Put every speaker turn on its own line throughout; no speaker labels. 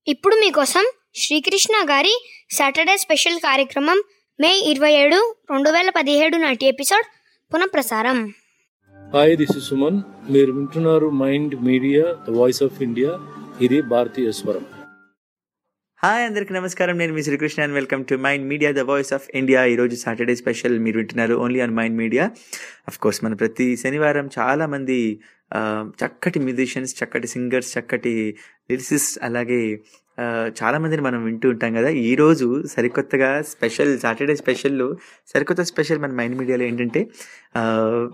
ఇప్పుడు మీకోసం శ్రీకృష్ణ గారి సాటర్డే స్పెషల్ కార్యక్రమం మే ఇరవై ఏడు రెండు వేల పదిహేడు నాటి ఎపిసోడ్ పునఃప్రసారం
హాయ్ దిస్ ఇస్ సుమన్ మీరు వింటున్నారు mind media the voice of India ఇది భారతీయ స్వరం
హాయ్ అందరికి నమస్కారం నేను మీ Srikrishna and welcome to mind media the voice of India ఈరోజు సాటర్డే స్పెషల్ మీరు వింటున్నారు only on mind Media of course మన ప్రతి శనివారం చాలా మంది ఆ, చక్కటి మ్యూజిషియన్స్ చక్కటి సింగర్స్ చక్కటి లిరిసిస్ట్ అలాగే ఆ, చాలా మందిని మనం వింటూ ఉంటాం కదా ఈ రోజు సరికొత్తగా స్పెషల్ సాటర్డే స్పెషల్లో సరికొత్త స్పెషల్ మన మైండ్ మీడియాలో ఏంటంటే ఆ,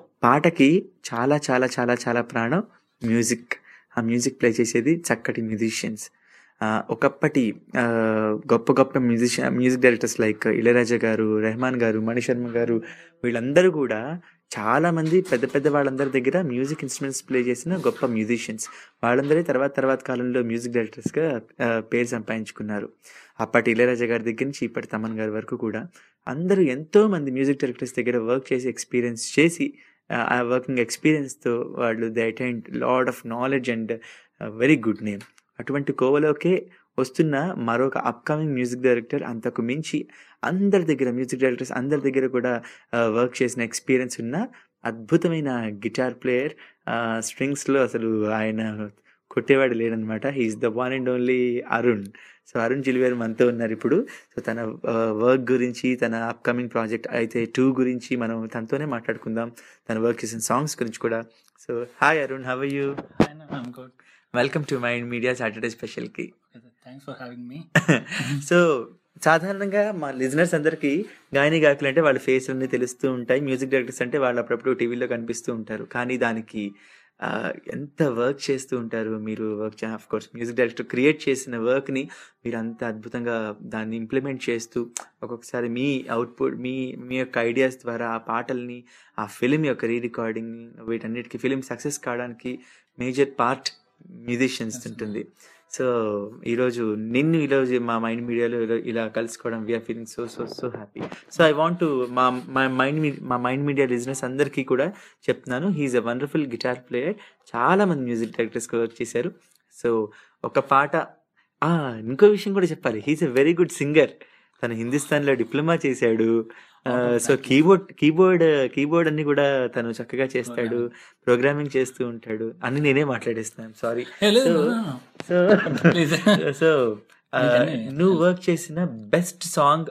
పాటకి చాలా చాలా చాలా చాలా ప్రాణం మ్యూజిక్ ఆ మ్యూజిక్ ప్లే చేసేది చక్కటి మ్యూజిషియన్స్ ఆ, ఒకప్పటి ఆ, గొప్ప గొప్ప musician music directors like Ilaiyaraaja గారు రెహమాన్ గారు మణిశర్మ గారు వీళ్ళందరూ కూడా చాలా మంది పెద్ద పెద్ద వాళ్ళందరి దగ్గర మ్యూజిక్ ఇన్స్ట్రుమెంట్స్ ప్లే చేసిన గొప్ప మ్యూజిషియన్స్ వాళ్ళందరే తర్వాత తర్వాత కాలంలో మ్యూజిక్ డైరెక్టర్స్గా ఆ, పేరు సంపాదించుకున్నారు అప్పటి ఇళయరాజా గారి దగ్గర నుంచి ఇప్పటి తమన్ గారి వరకు కూడా అందరూ ఎంతో మంది మ్యూజిక్ డైరెక్టర్స్ దగ్గర వర్క్ చేసి ఎక్స్పీరియన్స్ చేసి ఆ, ఆ వర్కింగ్ ఎక్స్పీరియన్స్తో వాళ్ళు they attained lot of knowledge and very good name అటువంటి కోవలోకే వస్తున్న మరొక అప్కమింగ్ మ్యూజిక్ డైరెక్టర్ అంతకు మించి అందరి దగ్గర మ్యూజిక్ డైరెక్టర్స్ అందరి దగ్గర కూడా వర్క్ చేసిన ఎక్స్పీరియన్స్ ఉన్న అద్భుతమైన గిటార్ ప్లేయర్ స్ట్రింగ్స్లో అసలు ఆయన కొట్టేవాడు లేడనమాట he's the one and only Arun so Arun Jiliver మనతో ఉన్నారు ఇప్పుడు సో తన వర్క్ గురించి తన అప్కమింగ్ ప్రాజెక్ట్ అయితే టూ గురించి మనం తనతోనే మాట్లాడుకుందాం తన వర్క్ చేసిన సాంగ్స్ గురించి కూడా so hi Arun how you
Hi, no, I'm good.
Welcome to mind Media Saturday స్పెషల్కి
Okay, Thanks for having me.
So సాధారణంగా మా లిజనర్స్ అందరికీ గాయని గాయకులు అంటే వాళ్ళ ఫేస్ అన్ని తెలుస్తూ ఉంటాయి మ్యూజిక్ డైరెక్టర్స్ అంటే వాళ్ళు అప్పుడప్పుడు టీవీలో కనిపిస్తూ ఉంటారు కానీ దానికి ఆ, ఎంత వర్క్ చేస్తూ ఉంటారు మీరు work of course music director create చేసిన వర్క్ని మీరు అంత అద్భుతంగా దాన్ని ఇంప్లిమెంట్ చేస్తూ ఒక్కొక్కసారి మీ అవుట్పుట్ మీ మీ యొక్క ఐడియాస్ ద్వారా ఆ పాటల్ని ఆ ఫిలిం యొక్క రీ రికార్డింగ్ వీటన్నిటికీ ఫిలిం సక్సెస్ కావడానికి మేజర్ పార్ట్ మ్యూజిషియన్స్ ఉంటుంది సో ఈరోజు నిన్ను ఈరోజు మా మైండ్ మీడియాలో ఇలా- ఇలా కలుసుకోవడం we're feeling so so so happy so I want to మా మా మైండ్ మీ మా మైండ్ మీడియా బిజినెస్ అందరికీ కూడా చెప్తున్నాను he's a wonderful guitar player చాలా మంది మ్యూజిక్ డైరెక్టర్స్ వర్క్ చేశారు సో ఒక పాట ఆ, ఇంకో విషయం కూడా చెప్పాలి he's a very good singer తను హిందుస్థాన్లో డిప్లొమా చేశాడు సో కీబోర్డ్ కీబోర్డ్ కీబోర్డ్ అన్ని కూడా తను చక్కగా చేస్తాడు ప్రోగ్రామింగ్ చేస్తూ ఉంటాడు అన్ని నేనే మాట్లాడేస్తున్నాను సారీ
Hey, లేదు,
So-
no, no, no.
So
Please.
So ఆ,
నీకన్నీ
నువ్వు వర్క్ చేసిన బెస్ట్ సాంగ్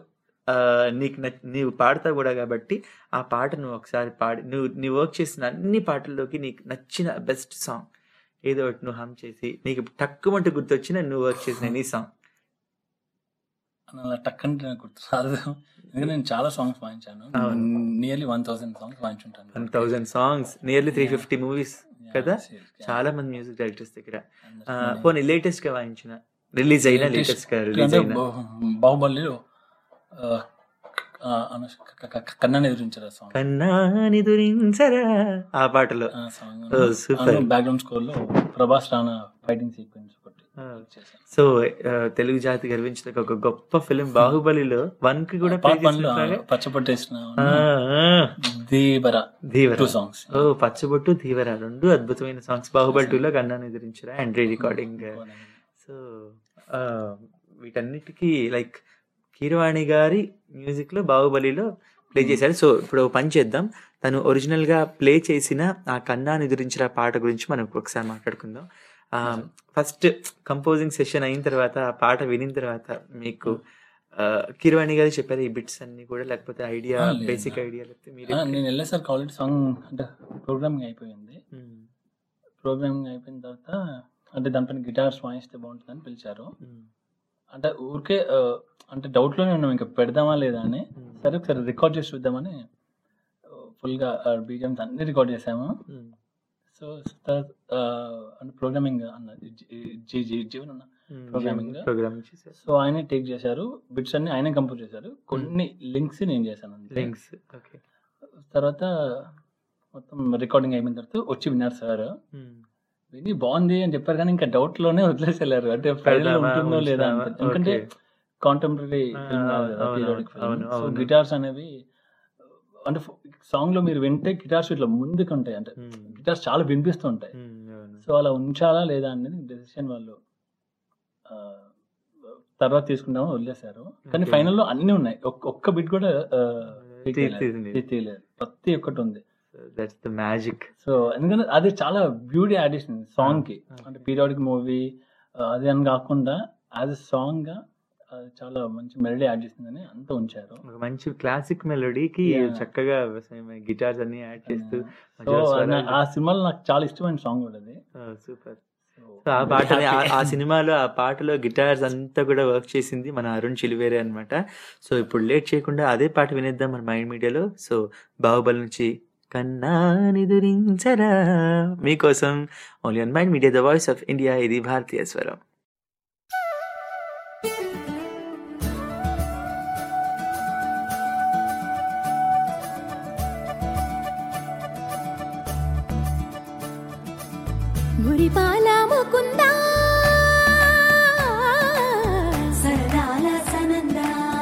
నీకు నచ్- నీవు పాడతావు కూడా కాబట్టి ఆ పాట నువ్వు ఒకసారి పాడి నువ్వు నీ వర్క్ చేసిన అన్ని పాటల్లోకి నీకు నచ్చిన బెస్ట్ సాంగ్ ఏదో ఒకటి నువ్వు హమ్ చేసి నీకు తక్కువంటే గుర్తొచ్చిన నువ్వు వర్క్ చేసిన ఎనీ సాంగ్
అలా టక్ అంటే నాకు గుర్తు రాదు ఎందుకంటే నేను చాలా సాంగ్స్ వాయించాను
అవును.
నియర్లీ వన్ థౌసండ్ సాంగ్స్ వాయించుంటాను
one thousand songs nearly three fifty movies
Yeah,
కదా
yes, yeah.
చాలా మంది మ్యూజిక్ డైరెక్టర్స్ దగ్గర
అందరికీ
ఆ,
నేను-
పోనీ లేటెస్ట్ గా వాయించిన రిలీజ్ అయిన
Latest-
లేటెస్ట్ గా రిలీజ్
అంటే
అయిన
బా- బాహుబలిలో ఆ, ఆ, అను- క- క- క- కన్నాని ఎదురించారు సాంగ్
కన్నాని దురించరా ఆ పాటలో
ఆ song
Oh, super.
Background score లో ప్రభాస్ రాణా ఫైటింగ్ సీక్వెన్స్ ఒకటి
Ah.
చేశాను
సో ఆ, తెలుగు జాతి గర్వించిన ఒక గొప్ప ఫిలిం బాహుబలిలో వన్ కి కూడా
పార్ట్
play
వన్ లో
చేసినట్లాగా?
పచ్చపట్టేసిన
ఆ, ఆ,
దీబరా
ధీవర
టూ సాంగ్స్
ఓ పచ్చబొట్టు ధీవర రెండు అద్భుతమైన సాంగ్స్ బాహుబలి టూలో కన్నాను ఎదిరించరా అండ్ రీ రికార్డింగ్ సో ఆ, వీటన్నిటికీ లైక్ కీరవాణి గారి మ్యూజిక్ లో బాహుబలిలో ప్లే చేశారు సో ఇప్పుడు ఒక పని చేద్దాం తను ఒరిజినల్ గా ప్లే చేసిన ఆ కన్నాను ఎదురించిన పాట గురించి మనం ఒకసారి మాట్లాడుకుందాం ఫస్ట్ కంపోజింగ్ సెషన్ అయిన తర్వాత ఆ పాట వినిన తర్వాత మీకు ఆ, కీరవాణి గారు చెప్పారు ఈ బిట్స్ అన్ని కూడా లేకపోతే ఐడియా
ఆ, లేదు.
బేసిక్ ఐడియా లేకపోతే మీరు
ఆ, నేను వెళ్ళేసరికి ఆల్రెడీ సాంగ్ అంటే ప్రోగ్రామింగ్ అయిపోయింది ప్రోగ్రామింగ్ అయిపోయిన తర్వాత అంటే దానిపైన గిటార్స్ వాయిస్తే బాగుంటుందని పిలిచారు అంటే ఊరికే ఆ, అంటే డౌట్లోనే ఉన్నాం ఇంకా పెడదామా లేదా అని సరే ఒకసారి రికార్డ్ చేసి చూద్దామని ఫుల్గా బీజిఎమ్స్ అన్ని రికార్డ్ చేసాము సో తర్వాత ఆ, అంటే ప్రోగ్రామింగ్ అన్న జీ జీ జీవన్ అన్న Programming.
ప్రోగ్రామింగ్ చేశారు
సో ఆయనే టేక్ చేశారు బిట్స్ అన్ని ఆయనే కంపోజ్ చేశారు కొన్ని లింక్స్ నేను చేశాను అంతే.
లింక్స్ ఓకే
తర్వాత మొత్తం రికార్డింగ్ అయిపోయిన తర్వాత వచ్చి విన్నారు సార్ విని బాగుంది అని చెప్పారు కానీ ఇంకా డౌట్ లోనే వదిలేసి వెళ్ళారు అంటే ఫైనల్
పెడదామా,
ఉంటుందో లేదా
ఉంచుదామా?
అని. ఎందుకంటే
Okay.
కాంటెంపరీ
ఆ,
ఫిల్మ్
అవును, అవును,
సో
అవును.
గిటార్స్ అనేవి అంటే సాంగ్ లో మీరు వింటే గిటార్స్ ఇట్లా ముందుకు ఉంటాయి అంటే గిటార్స్ చాలా వినిపిస్తూ ఉంటాయి సో అలా ఉంచాలా లేదా అనేది డెసిషన్ వాళ్ళు తర్వాత తీసుకుంటామని వదిలేశారు కానీ
Okay.
ఫైనల్ లో అన్ని ఉన్నాయి ఒక్క- ఒక్క బిట్ కూడా ఆ,
తీ-
తీయలేదు.
తీసింది.
తీ- తీయలేదు ప్రతి ఒక్కటి ఉంది
దట్స్ ద మ్యాజిక్
సో ఎందుకంటే అది చాలా బ్యూటీ అడిషన్ సాంగ్ కి
Ah,
అంటే పీరియాడిక్ మూవీ అది అని కాకుండా యాజ్ ఎ సాంగ్ గా అది చాలా మంచి మెలడీ యాడ్ చేసిందని అంతా ఉంచారు
ఒక మంచి క్లాసిక్ మెలోడీకి
Yeah.
చక్కగా గిటార్స్ అన్ని యాడ్ చేస్తూ
సో ఆ సినిమాలో నాకు చాలా ఇష్టమైన సాంగ్ కూడా అది
సూపర్
So,
సో ఆ
very
పాటని ఆ-
happy.
ఆ సినిమాలో ఆ పాటలో గిటార్స్ అంతా కూడా వర్క్ చేసింది మన అరుణ్ చిలివేరే అన్నమాట సో ఇప్పుడు లేట్ చేయకుండా అదే పాట వినేద్దాం మన మైండ్ మీడియాలో సో బాహుబలి నుంచి కన్నా నిదురించరా మీకోసం only on mind media the voice of India ఇది భారతీయ స్వరం
మురిపాల ముకుంద సరదాల సనంద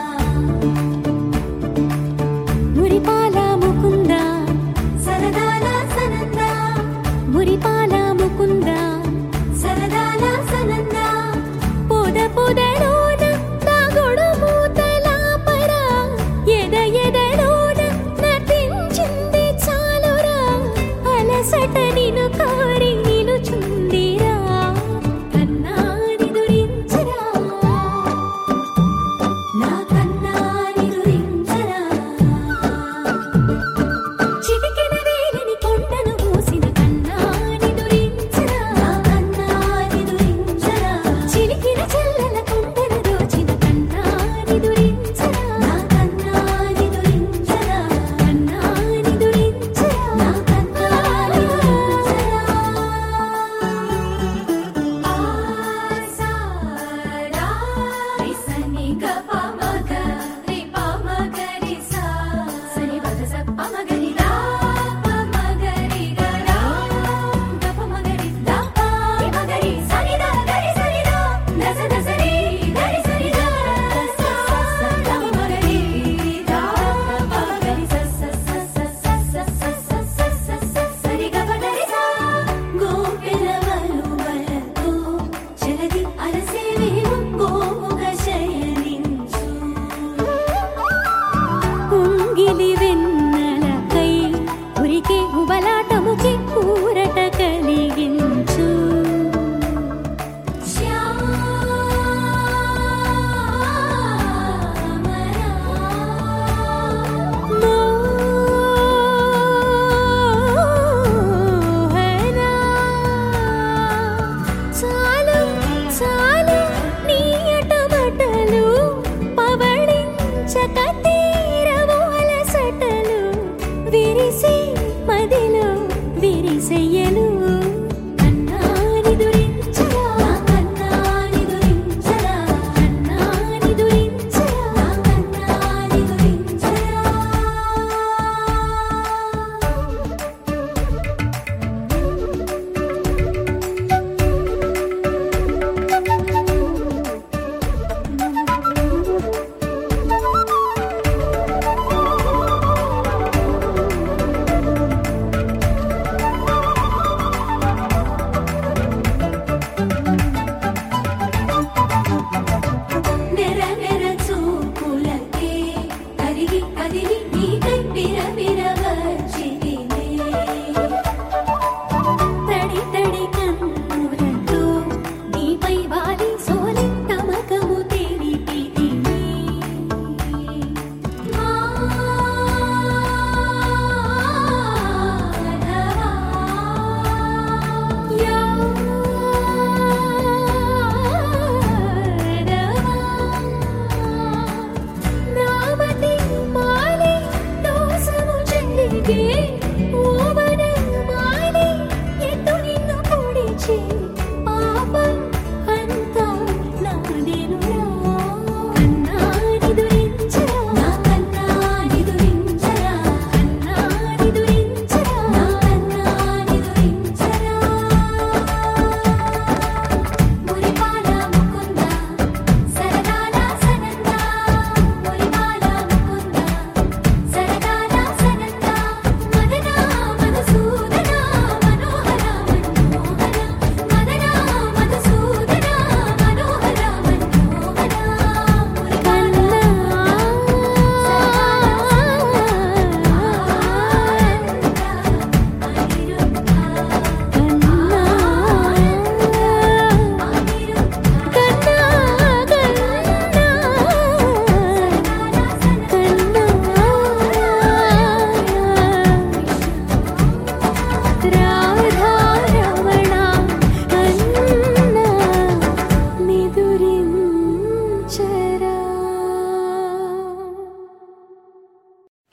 మురిపాల ముకుంద సరదాల సనంద మురిపాల ముకుంద సరదాల సనంద పొద పొదలోన తాగుడు మూతల పర ఎద ఎదలోన నటించింది చాలురా అలసట నిను కారి నిలుచుందిరా కన్నాని దురించరా నా కన్నాని దురించరా చిటికెన వేలిని కొండను మూసిన కన్నాని దురించరా నా కన్నాని దురించరా చిలికిన చెల్లెల కొండను దోచిన కన్నాని దురించరా నా కన్నాని దురించరా కన్నాని దురించరా నా కన్నాని దురించరా ఆసారా రిసని గపమగ రిపమగరి సా సని పద సపమగరి రా పమగరి గరా గపమగరి దప మగరి సని ద గరి సని ద దస దసరి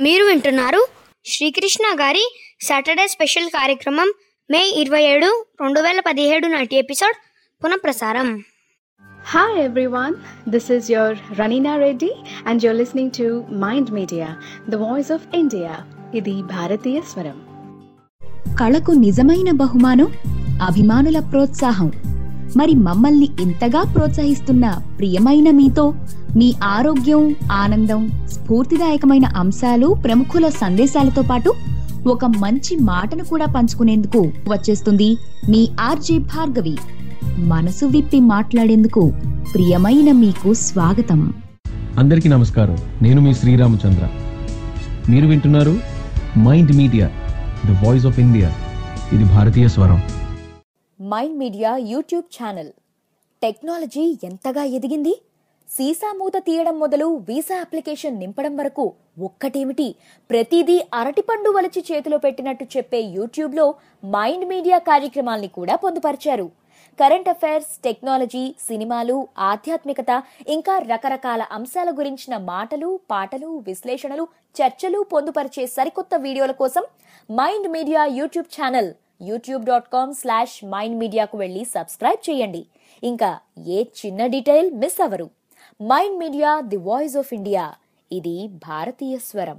మీరు వింటున్నారు శ్రీకృష్ణ గారి సాటర్డే స్పెషల్ కార్యక్రమం మే ఇరవై ఏడు రెండు వేల పదిహేడు నాటి ఎపిసోడ్ పునఃప్రసారం
Hi everyone, this is your Ranina Reddy and you're listening to Mind Media, the voice of India. ఇది భారతీయ స్వరం
కళకు నిజమైన బహుమానం అభిమానుల ప్రోత్సాహం మరి మమ్మల్ని ఇంతగా ప్రోత్సహిస్తున్న ప్రియమైన మీతో మీ ఆరోగ్యం ఆనందం స్ఫూర్తిదాయకమైన అంశాలు ప్రముఖుల సందేశాలతో పాటు ఒక మంచి మాటను కూడా పంచుకునేందుకు వచ్చేస్తుంది మీ ఆర్జే భార్గవి మనసు విప్పి మాట్లాడేందుకు ప్రియమైన మీకు స్వాగతం
అందరికీ నమస్కారం నేను మీ శ్రీరామచంద్ర మీరు వింటున్నారు mind media the voice of India ఇది భారతీయ స్వరం
Mind Media YouTube channel technology ఎంతగా ఎదిగింది సీసా మూత తీయడం మొదలు వీసా అప్లికేషన్ నింపడం వరకు ఒక్కటేమిటి ప్రతిదీ అరటిపండు వలిచి చేతిలో పెట్టినట్టు చెప్పే యూట్యూబ్లో మైండ్ మీడియా కార్యక్రమాల్ని కూడా పొందుపరిచారు కరెంట్ అఫైర్స్ టెక్నాలజీ సినిమాలు ఆధ్యాత్మికత ఇంకా రకరకాల అంశాల గురించిన మాటలు పాటలు విశ్లేషణలు చర్చలు పొందుపరిచే సరికొత్త వీడియోల కోసం Mind Media YouTube channel YouTube dot com slash Mind మీడియాకు వెళ్ళి సబ్స్క్రైబ్ చేయండి ఇంకా ఏ చిన్న డీటెయిల్ మిస్ అవ్వరు Mind media the voice of India ఇది భారతీయ స్వరం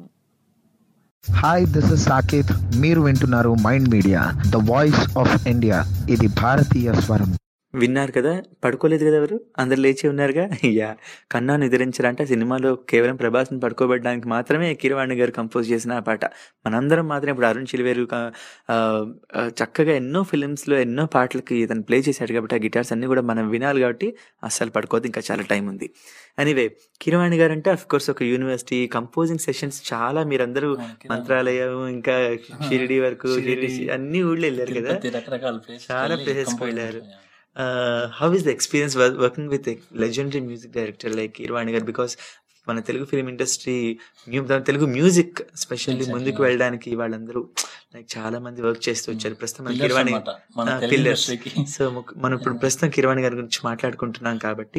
హాయ్ దిస్ ఇస్ సాకేత్ మీరు వింటున్నారు mind media the voice of India ఇది భారతీయ స్వరం
విన్నారు కదా పడుకోలేదు కదా ఎవరు అందరు లేచి ఉన్నారుగా యా కన్నా నిద్రించాలంటే సినిమాలో కేవలం ప్రభాస్ని పడుకోబెట్టడానికి మాత్రమే కీరవాణి గారు కంపోజ్ చేసిన ఆ పాట మనందరం మాత్రం ఇప్పుడు అరుణ్ చిలివేరు క- ఆ, ఆ, చక్కగా ఎన్నో ఫిలిమ్స్లో ఎన్నో పాటలకి ఇతను ప్లే చేశాడు కాబట్టి ఆ గిటార్స్ అన్ని కూడా మనం వినాలి కాబట్టి అస్సలు పడుకోవద్దు ఇంకా చాలా టైం ఉంది ఎనీవే కీరవాణి గారు అంటే అఫ్ కోర్స్ ఒక యూనివర్సిటీ కంపోజింగ్ సెషన్స్ చాలా మీరందరూ మంత్రాలయం ఇంకా షిరిడి వరకు
షిరిడి,
షిరిడి అన్ని ఊళ్ళో వెళ్ళారు కదా
తిరుపతి, రకరకాల places
చాలా
వెళ్ళి
ప్లేసెస్
compose
వెళ్ళారు
చేశాను.
How is the experience working with legendary music director like Keeravani గారు బికాస్ మన Telugu film industry Telugu music specially
Exactly,
ముందుకు
yeah.
వెళ్ళడానికి వాళ్ళందరూ లైక్ చాలా మంది వర్క్ చేస్తూ వచ్చారు ప్రస్తుతం మన
Pillars
కిరవాణి
అన్నమాట. మన తెలుగు
పిల్లర్స్
industry కి.
సో మనం ఇప్పుడు ప్రస్తుతం కిరవాణి గారి గురించి మాట్లాడుకుంటున్నాం కాబట్టి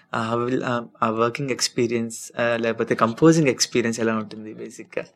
ఆ వర్కింగ్ ఎక్స్పీరియన్స్ లేకపోతే కంపోజింగ్ ఎక్స్పీరియన్స్ ఎలా ఉంటుంది బేసిక్ గా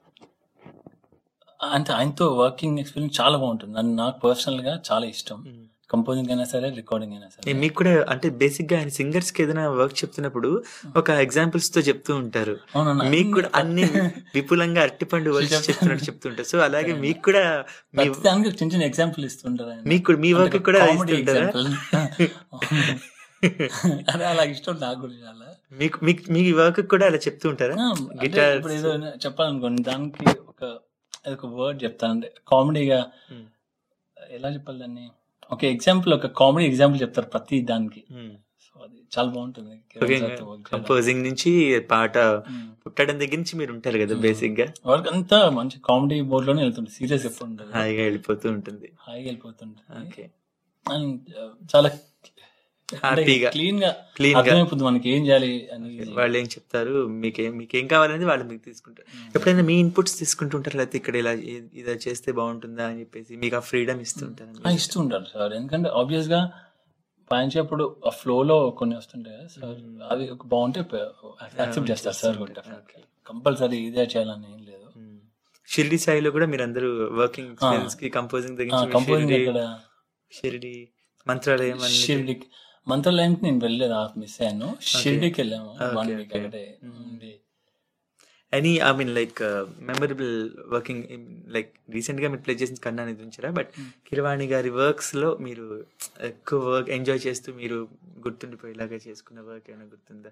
అంటే ఆయనతో వర్కింగ్ ఎక్స్పీరియన్స్ చాలా బాగుంటుంది నన్ను నాకు పర్సనల్ గా చాలా ఇష్టం కంపోజింగ్ అయినా సరే రికార్డింగ్ అయినా సరే
ఏ, మీకు కూడా అంటే బేసిక్ గా ఆయన సింగర్స్ కి ఏదైనా వర్క్ చెప్తున్నప్పుడు ఒక ఎగ్జాంపుల్స్ తో చెప్తూ ఉంటారు
అవునవును.
మీకు కూడా అన్ని విపులంగా అరటిపండు వచ్చి
చెప్తాను.
చెప్తున్నట్టు చెప్తుంటారు సో అలాగే మీకు కూడా మీ
ప్రతి దానికి చిన్న చిన్న ఎగ్జాంపుల్ ఇస్తుంటారు ఆయన.
మీకు కూడా- మీ work
అంటే
కూడా
comedy
ఇస్తుంటారా?
example. అదే అలా ఇష్టం నాకు కూడా చాలా
మీకు మీకు మీ వర్క్ కూడా అలా చెప్తూ ఉంటారా
ఆ, అంటే
గిటార్
ఇప్పుడు ఏదో చెప్పాలనుకోండి దానికి ఒక ఒక వర్డ్ చెప్తాను అంటే కామెడీగా ఎలా చెప్పాలి దాన్ని ఒక ఎగ్జాంపుల్ ఒక కామెడీ ఎగ్జాంపుల్ చెప్తారు ప్రతి దానికి సో అది చాలా బాగుంటుంది కిరణ్ సార్తో work చేయడం.
కంపోజింగ్ నుంచి పాట పుట్టడం దగ్గర నుంచి మీరు ఉంటారు కదా బేసిక్ గా
వర్క్ అంతా మంచి కామెడీ బోర్డ్ లోనే వెళ్తుంది సీరియస్ ఎప్పుడు ఉండదు
హాయిగా వెళ్ళిపోతూ ఉంటుంది
హాయిగా వెళ్ళిపోతుంటుంది
ఓకే
అండ్ చాలా
హ్యాపీగా
క్లీన్ గా
క్లీన్ గా
అర్థమైపోతుంది మనకి ఏం చేయాలి అని
వాళ్ళు ఏం చెప్తారు మీకేం మీకేం కావాలని వాళ్ళు మీకు తీసుకుంటారు ఎప్పుడైనా మీ ఇన్పుట్స్ తీసుకుంటుంటారు లేకపోతే ఇక్కడ ఇలా ఇ- ఇలా చేస్తే బాగుంటుందా అని చెప్పేసి మీకు ఆ ఫ్రీడమ్ ఇస్తుంటారు
ఆ, ఇస్తూ ఉంటారు సార్ ఎందుకంటే ఆబ్వియస్ గా పాయించేప్పుడు ఆ ఫ్లో లో కొన్ని వస్తుంటాయి కదా సార్ అవి ఒక బాగుంటే యాక్సెప్ట్ చేస్తారు సార్ కంపల్సరీ ఇదే చేయాలని ఏం లేదు
షిరిడి స్థాయిలో కూడా మీరు అందరూ వర్కింగ్ ఎక్స్పీరియన్స్ కి కంపోజింగ్ దగ్గర నుంచి
కంపోజింగ్
షిరిడి-
ఇక్కడ
షిరిడి మంత్రాలయం అన్ని
షిర్డికి మంత్రాలయానికి నేను వెళ్ళలేదు ఆ మిస్ అయ్యాను షిర్డికి వెళ్ళాము
Okay,
వన్ వీక్
okay.
అక్కడే ఉండి
any I mean like memorable working like recent గా మీరు ప్లే చేసిన కన్నా నిద్రించారా బట్ కిరవాణి గారి వర్క్స్ లో మీరు ఎక్కువ వర్క్ ఎంజాయ్ చేస్తూ మీరు గుర్తుండిపోయేలాగా చేసుకున్న వర్క్ ఏమైనా గుర్తుందా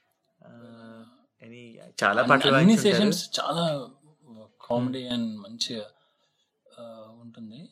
ఎనీ చాలా
అన్ని-
పాటలు
అన్ని
వాయించుంటారు.
సెషన్స్ చాలా కామెడీ అండ్ మంచిగా ఆ, ఉంటుంది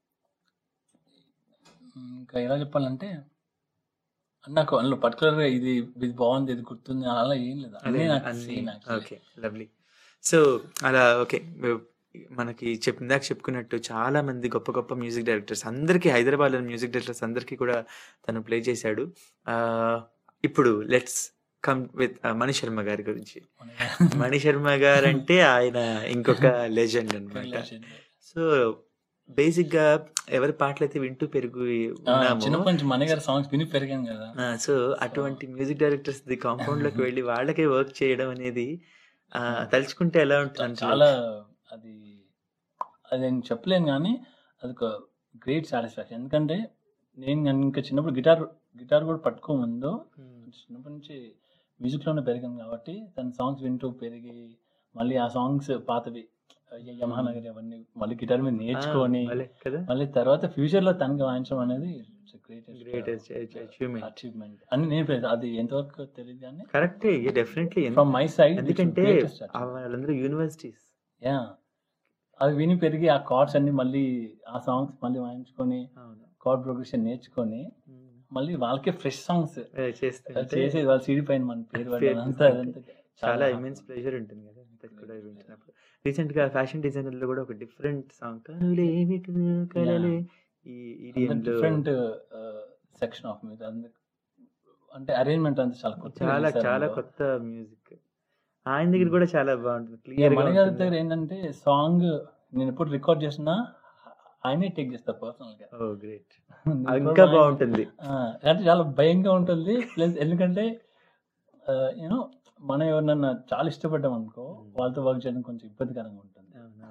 ఇంకా ఎలా చెప్పాలంటే నాకు అందులో పర్టికులర్ గా ఇది ఇది బాగుంది ఇది గుర్తుంది అలా ఏం లేదు అన్నీ నాకు same actually.
Okay lovely so అలా ఓకే మనకి చెప్పిన ఇందాక చెప్పుకున్నట్టు చాలా మంది గొప్ప గొప్ప మ్యూజిక్ డైరెక్టర్స్ అందరికీ హైదరాబాద్ మ్యూజిక్ డైరెక్టర్స్ అందరికీ కూడా తను ప్లే చేశాడు ఆ, ఇప్పుడు let's come with Mani Sharma గారి గురించి మణి శర్మ గారు అంటే ఆయన ఇంకొక లెజెండ్ అన్నమాట
Legend.
సో బేసిక్ గా ఎవరి పాటలు అయితే వింటూ పెరుగు
ఆ,
ఉన్నామో
చిన్నప్పటి నుంచి మణి గారి సాంగ్స్ విని పెరిగాను కదా
సో అటువంటి మ్యూజిక్ డైరెక్టర్స్ ది కాంపౌండ్ లోకి వెళ్ళి వాళ్ళకే వర్క్ చేయడం అనేది ఆ, తలుచుకుంటే ఎలా ఉంటుంది
చాలా అది అది నేను చెప్పలేను కానీ అది ఒక గ్రేట్ సాటిస్ఫాక్షన్ ఎందుకంటే నేను నేను ఇంకా చిన్నప్పుడు గిటార్ గిటార్ కూడా పట్టుకోముందు చిన్నప్పటి నుంచి మ్యూజిక్లోనే పెరిగాను కాబట్టి తన సాంగ్స్ వింటూ పెరిగి మళ్ళీ ఆ సాంగ్స్ పాతవి యమహానగరి అవన్నీ మళ్ళీ గిటార్ మీద నేర్చుకొని
భలే కదా
మళ్ళీ తర్వాత ఫ్యూచర్ లో తనకి వాయించడం అనేది
గ్రేటెస్ట్ అచీవ్మెంట్
అచీవ్మెంట్ అని నేను ప్రే- అది ఎంతవరకు తెలియదు కానీ
కరెక్టే డెఫినెట్లీ
ఫ్రమ్ మై సైడ్
ఎందుకంటే ఆ వాళ్ళందరూ యూనివర్సిటీస్
యా అది విని పెరిగి ఆ కార్డ్స్ అన్ని మళ్ళీ ఆ సాంగ్స్ మళ్ళీ వాయించుకొని
అవును
కార్డ్ ప్రోగ్రెషన్ నేర్చుకొని మళ్ళీ వాళ్ళకే ఫ్రెష్ సాంగ్స్
చేస్తే
చేసేది వాళ్ళ సీడీ పైన మన పేరు
పేరు
పడడం అంతా అదంతా
చాలా ఇమెన్స్ ప్లెజర్ ఉంటుంది కదా అంతా కూడా వింటున్నప్పుడు రీసెంట్ గా ఫ్యాషన్ డిజైనర్ లో కూడా ఒక డిఫరెంట్ సాంగ్ కనులేమిటు కలలే ఈ EDM లో
డిఫరెంట్ సెక్షన్ ఆఫ్ మ్యూజిక్ అంటే అరేంజ్మెంట్ అంతా చాలా కొత్త
చాలా చాలా కొత్త మ్యూజిక్ ఆయన దగ్గర కూడా చాలా బాగుంటుంది క్లియర్ గా
మణిగారి
ఉంటుంది.
దగ్గర ఏంటంటే సాంగ్ నేను ఎప్పుడు రికార్డ్ చేసినా ఆయనే టేక్ చేస్తా పర్సనల్ గా
ఓ గ్రేట్
నేను
ఇంకా
కూడా
బాగుంటుంది
ఆ, అంటే చాలా భయంగా ఉంటుంది ప్లస్ ఎందుకంటే యూనో మనం ఎవరినన్నా చాలా ఇష్టపడ్డాం అనుకో వాళ్ళతో వర్క్ చేయడం కొంచెం ఇబ్బందికరంగా ఉంటుంది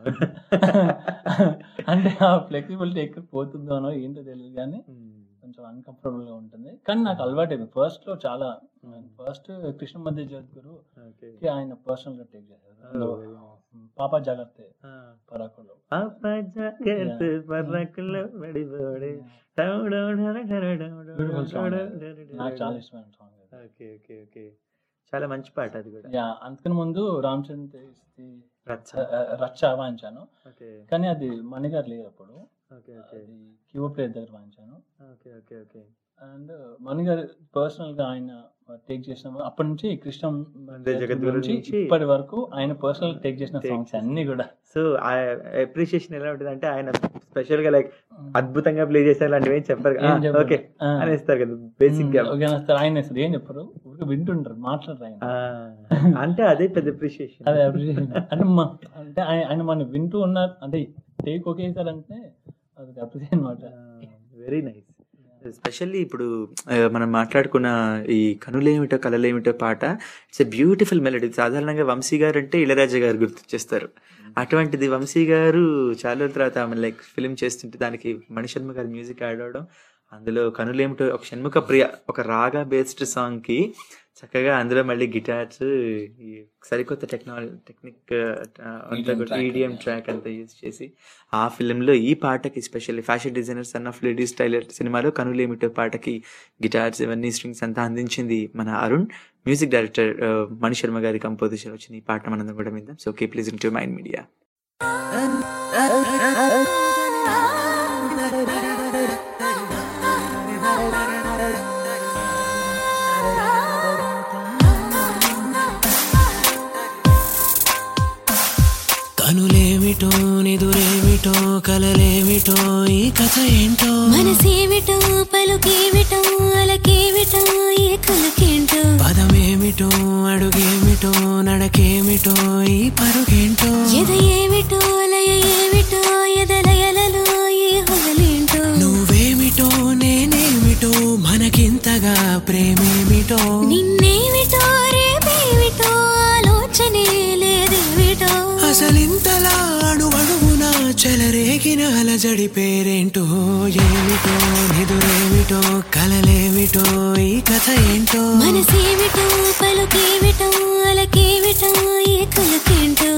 అంటే ఆ ఫ్లెక్సిబిలిటీ ఎక్కడ పోతుందో అనో ఏంటో తెలియదు కానీ కొంచెం అన్కంఫర్టబుల్ గా ఉంటుంది కానీ నాకు అలవాటు అయింది ఫస్ట్ లో చాలా ఫస్ట్ కృష్ణ మధ్య జగద్గురు
Okay.
కి ఆయన పర్సనల్ గా టేక్ చేశారు
Oh,
అందులో
very nice.
పాప జాగ్రత్త పరాకులో
పాప జాగ్రత్త పర్రకులో పడిపోడే
Beautiful song. నాకు చాలా ఇష్టమైన సాంగ్
ఓకే ఓకే ఓకే చాలా మంచి పాట అది కూడా
యా అంతకని ముందు రామచంద్ర
రచ్చ.
రచ్చ వాయించాను
ఓకే
కానీ అది మణిగారు లేరు అప్పుడు
ఓకే ఓకే
అది క్యూబో ప్లేయర్ దగ్గర వాయించాను
ఓకే ఓకే ఓకే
అండ్ మణిగారు పర్సనల్ గా ఆయన టేక్ చేసిన అప్పటి నుంచి కృష్ణ
మందే జగద్గురు
నుంచి
నుంచి
ఇప్పటి వరకు ఆయన పర్సనల్ టేక్ చేసిన
Take
సాంగ్స్ అన్ని కూడా
సో ఆ అప్రిషియేషన్ ఎలా ఉంటుంది అంటే ఆయన స్పెషల్ గా లైక్ అద్భుతంగా ప్లే చేస్తారు లాంటివి ఏం చెప్పారు
ఏం చెప్పరు.
ఓకే
ఆ.
అనేస్తారు కదా బేసిక్ గా
ఓకే అన్నారు ఆయన అసలు ఏం చెప్పరు ఊరికే వింటుంటారు మాట్లాడరు ఆయన
ఆ, అంటే అదే పెద్ద అప్రిషియేషన్
అదే appreciation. అంటే మ- అంటే ఆయన ఆయన మనం వింటూ ఉన్నారు అంటే టేక్ ఒకే సార్ అంటే అది అప్రిషియేషన్ అనమాట
వెరీ నైస్ ఎస్పెషల్లీ ఇప్పుడు ఆ, మనం మాట్లాడుకున్న ఈ కనులేమిటో కలలేమిటో పాట ఇట్స్ ఎ బ్యూటిఫుల్ మెలడీ సాధారణంగా వంశీ గారు అంటే ఇళరాజా గారు గుర్తొచ్చేస్తారు అటువంటిది వంశీ గారు చాలా రోజుల తర్వాత ఆమె లైక్ ఫిలిం చేస్తుంటే దానికి మణిశర్మ గారి మ్యూజిక్ యాడ్ అవడం అందులో కనులేమిటో ఒక షణ్ముఖ ప్రియ ఒక రాగా బేస్డ్ సాంగ్ కి చక్కగా అందులో మళ్ళీ గిటార్స్ ఈ సరికొత్త టెక్నాలజీ టెక్నిక్ అంతా
EDM
కూడా
track.
ఈడిఎం ట్రాక్ అంతా యూజ్ చేసి ఆ ఫిలింలో ఈ పాటకి specially fashion designer son of ladies tailor సినిమాలో కనులేమిటో పాటకి గిటార్స్ ఇవన్నీ స్ట్రింగ్స్ అంతా అందించింది మన అరుణ్ మ్యూజిక్ డైరెక్టర్ మణి శర్మ గారి కంపోజిషన్ వచ్చిన ఈ పాట మనందరం కూడా విందాం so keep listen to mind Media
కనులేమిటో నిదురేమిటో కలలేమిటో ఈ కథ ఏంటో
మనసేమిటో పలుకేమిటో అలకేమిటో ఏ కలకేంటో
పదమేమిటో అడుగేమిటో నడకేమిటో ఈ పరుగేంటో
ఎద ఏమిటో లయ ఏమిటో ఎదలయలలో ఏ హొగలేంటో
నువ్వేమిటో నేనేమిటో మనకింతగా ప్రేమేమిటో
నిన్నేమిటో రేపేమిటో ఆలోచనే లేదేమిటో
అసలింతలా అణువణువున చెలరేగిన అలజడి పేరేంటో ఏమిటో నిదురేమిటో కలలేమిటో ఈ కథ ఏంటో
మనసేమిటో పలుకేమిటో అలకేమిటో ఏ కలకేంటో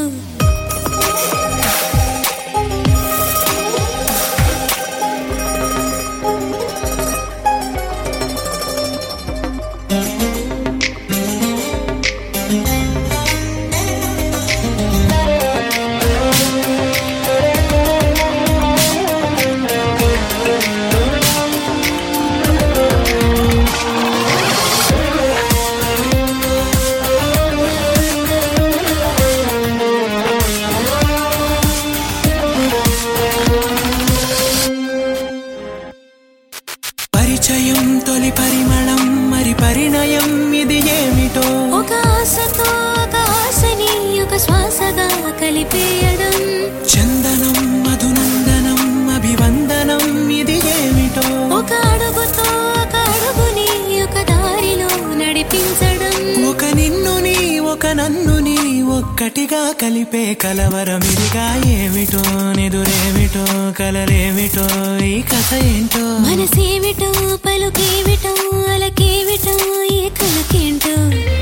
పరిచయం తొలి పరిమళం మరి పరిణయం ఇది ఏమిటో
ఒక ఆశతో ఒక ఆశని ఒక శ్వాసగా కలిపేయడం
చందనం మధునందనం అభివందనం ఇది ఏమిటో
ఒక అడుగుతో ఒక అడుగుని ఒక దారిలో నడిపించడం
ఒక నిన్నుని ఒక నన్నుని ఒక్కటిగా కలిపే కలవరమిదిగా ఏమిటో నిదురేమిటో కలలేమిటో ఈ కథ ఏంటో
మనసేమిటో పలుకేమిటో అలకేమిటో ఏ కలకేంటో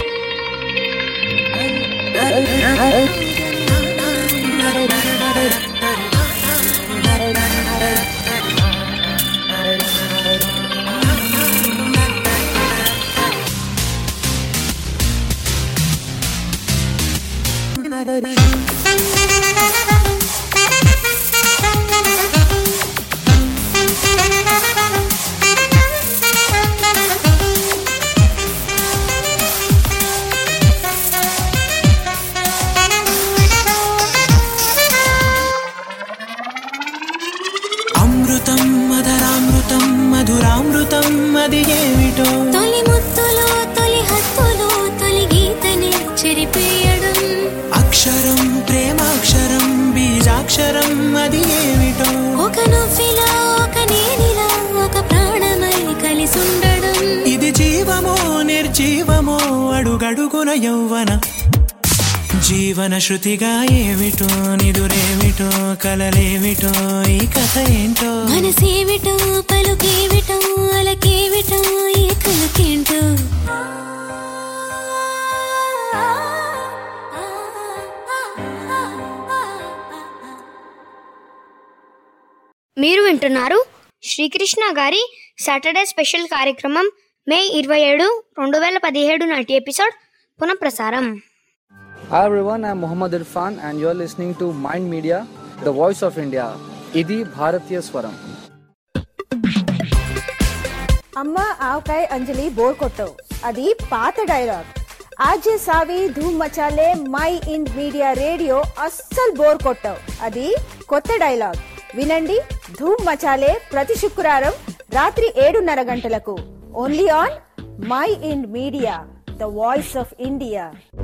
అమృతం మధురామృతం మధురామృతం అది ఏమిటో
తొలి ముత్తులో తొలి హత్తులో తొలి గీతని చెరిపేయడం
అక్షరం ప్రేమాక్షరం బీజాక్షరం అది ఏమిటో
ఒక నువ్విలా ఒక నేనిలా ఒక ప్రాణమై కలిసుండడం
ఇది జీవమో నిర్జీవమో అడుగడుగున యౌవన జీవన శృతిగా ఏమిటో నిదురేమిటో కలలేమిటో ఈ కథ ఏంటో
మనసేమిటో పలుకేమిటో అలకేమిటో ఏ కలకేంటో
మీరు వింటున్నారు శ్రీకృష్ణ గారి సాటర్డే స్పెషల్ కార్యక్రమం మే ఇరవై ఏడు రెండు వేల పదిహేడు నాటి ఎపిసోడ్ పునఃప్రసారం
Hi everyone, I'm Muhammad Irfan and you're listening to Mind Media, the voice of India. ఇది భారతీయ స్వరం
అమ్మ ఆవకాయ అంజలి బోర్ కొట్టవు అది పాత డైలాగ్ ఆజే సావి ధూమ్ మచాలే మై ఇండ్ మీడియా రేడియో అస్సలు బోర్ కొట్టవు అది కొత్త డైలాగ్ వినండి ధూమ్ మచాలే ప్రతి శుక్రవారం రాత్రి ఏడున్నర గంటలకు only on Mind Media the voice of India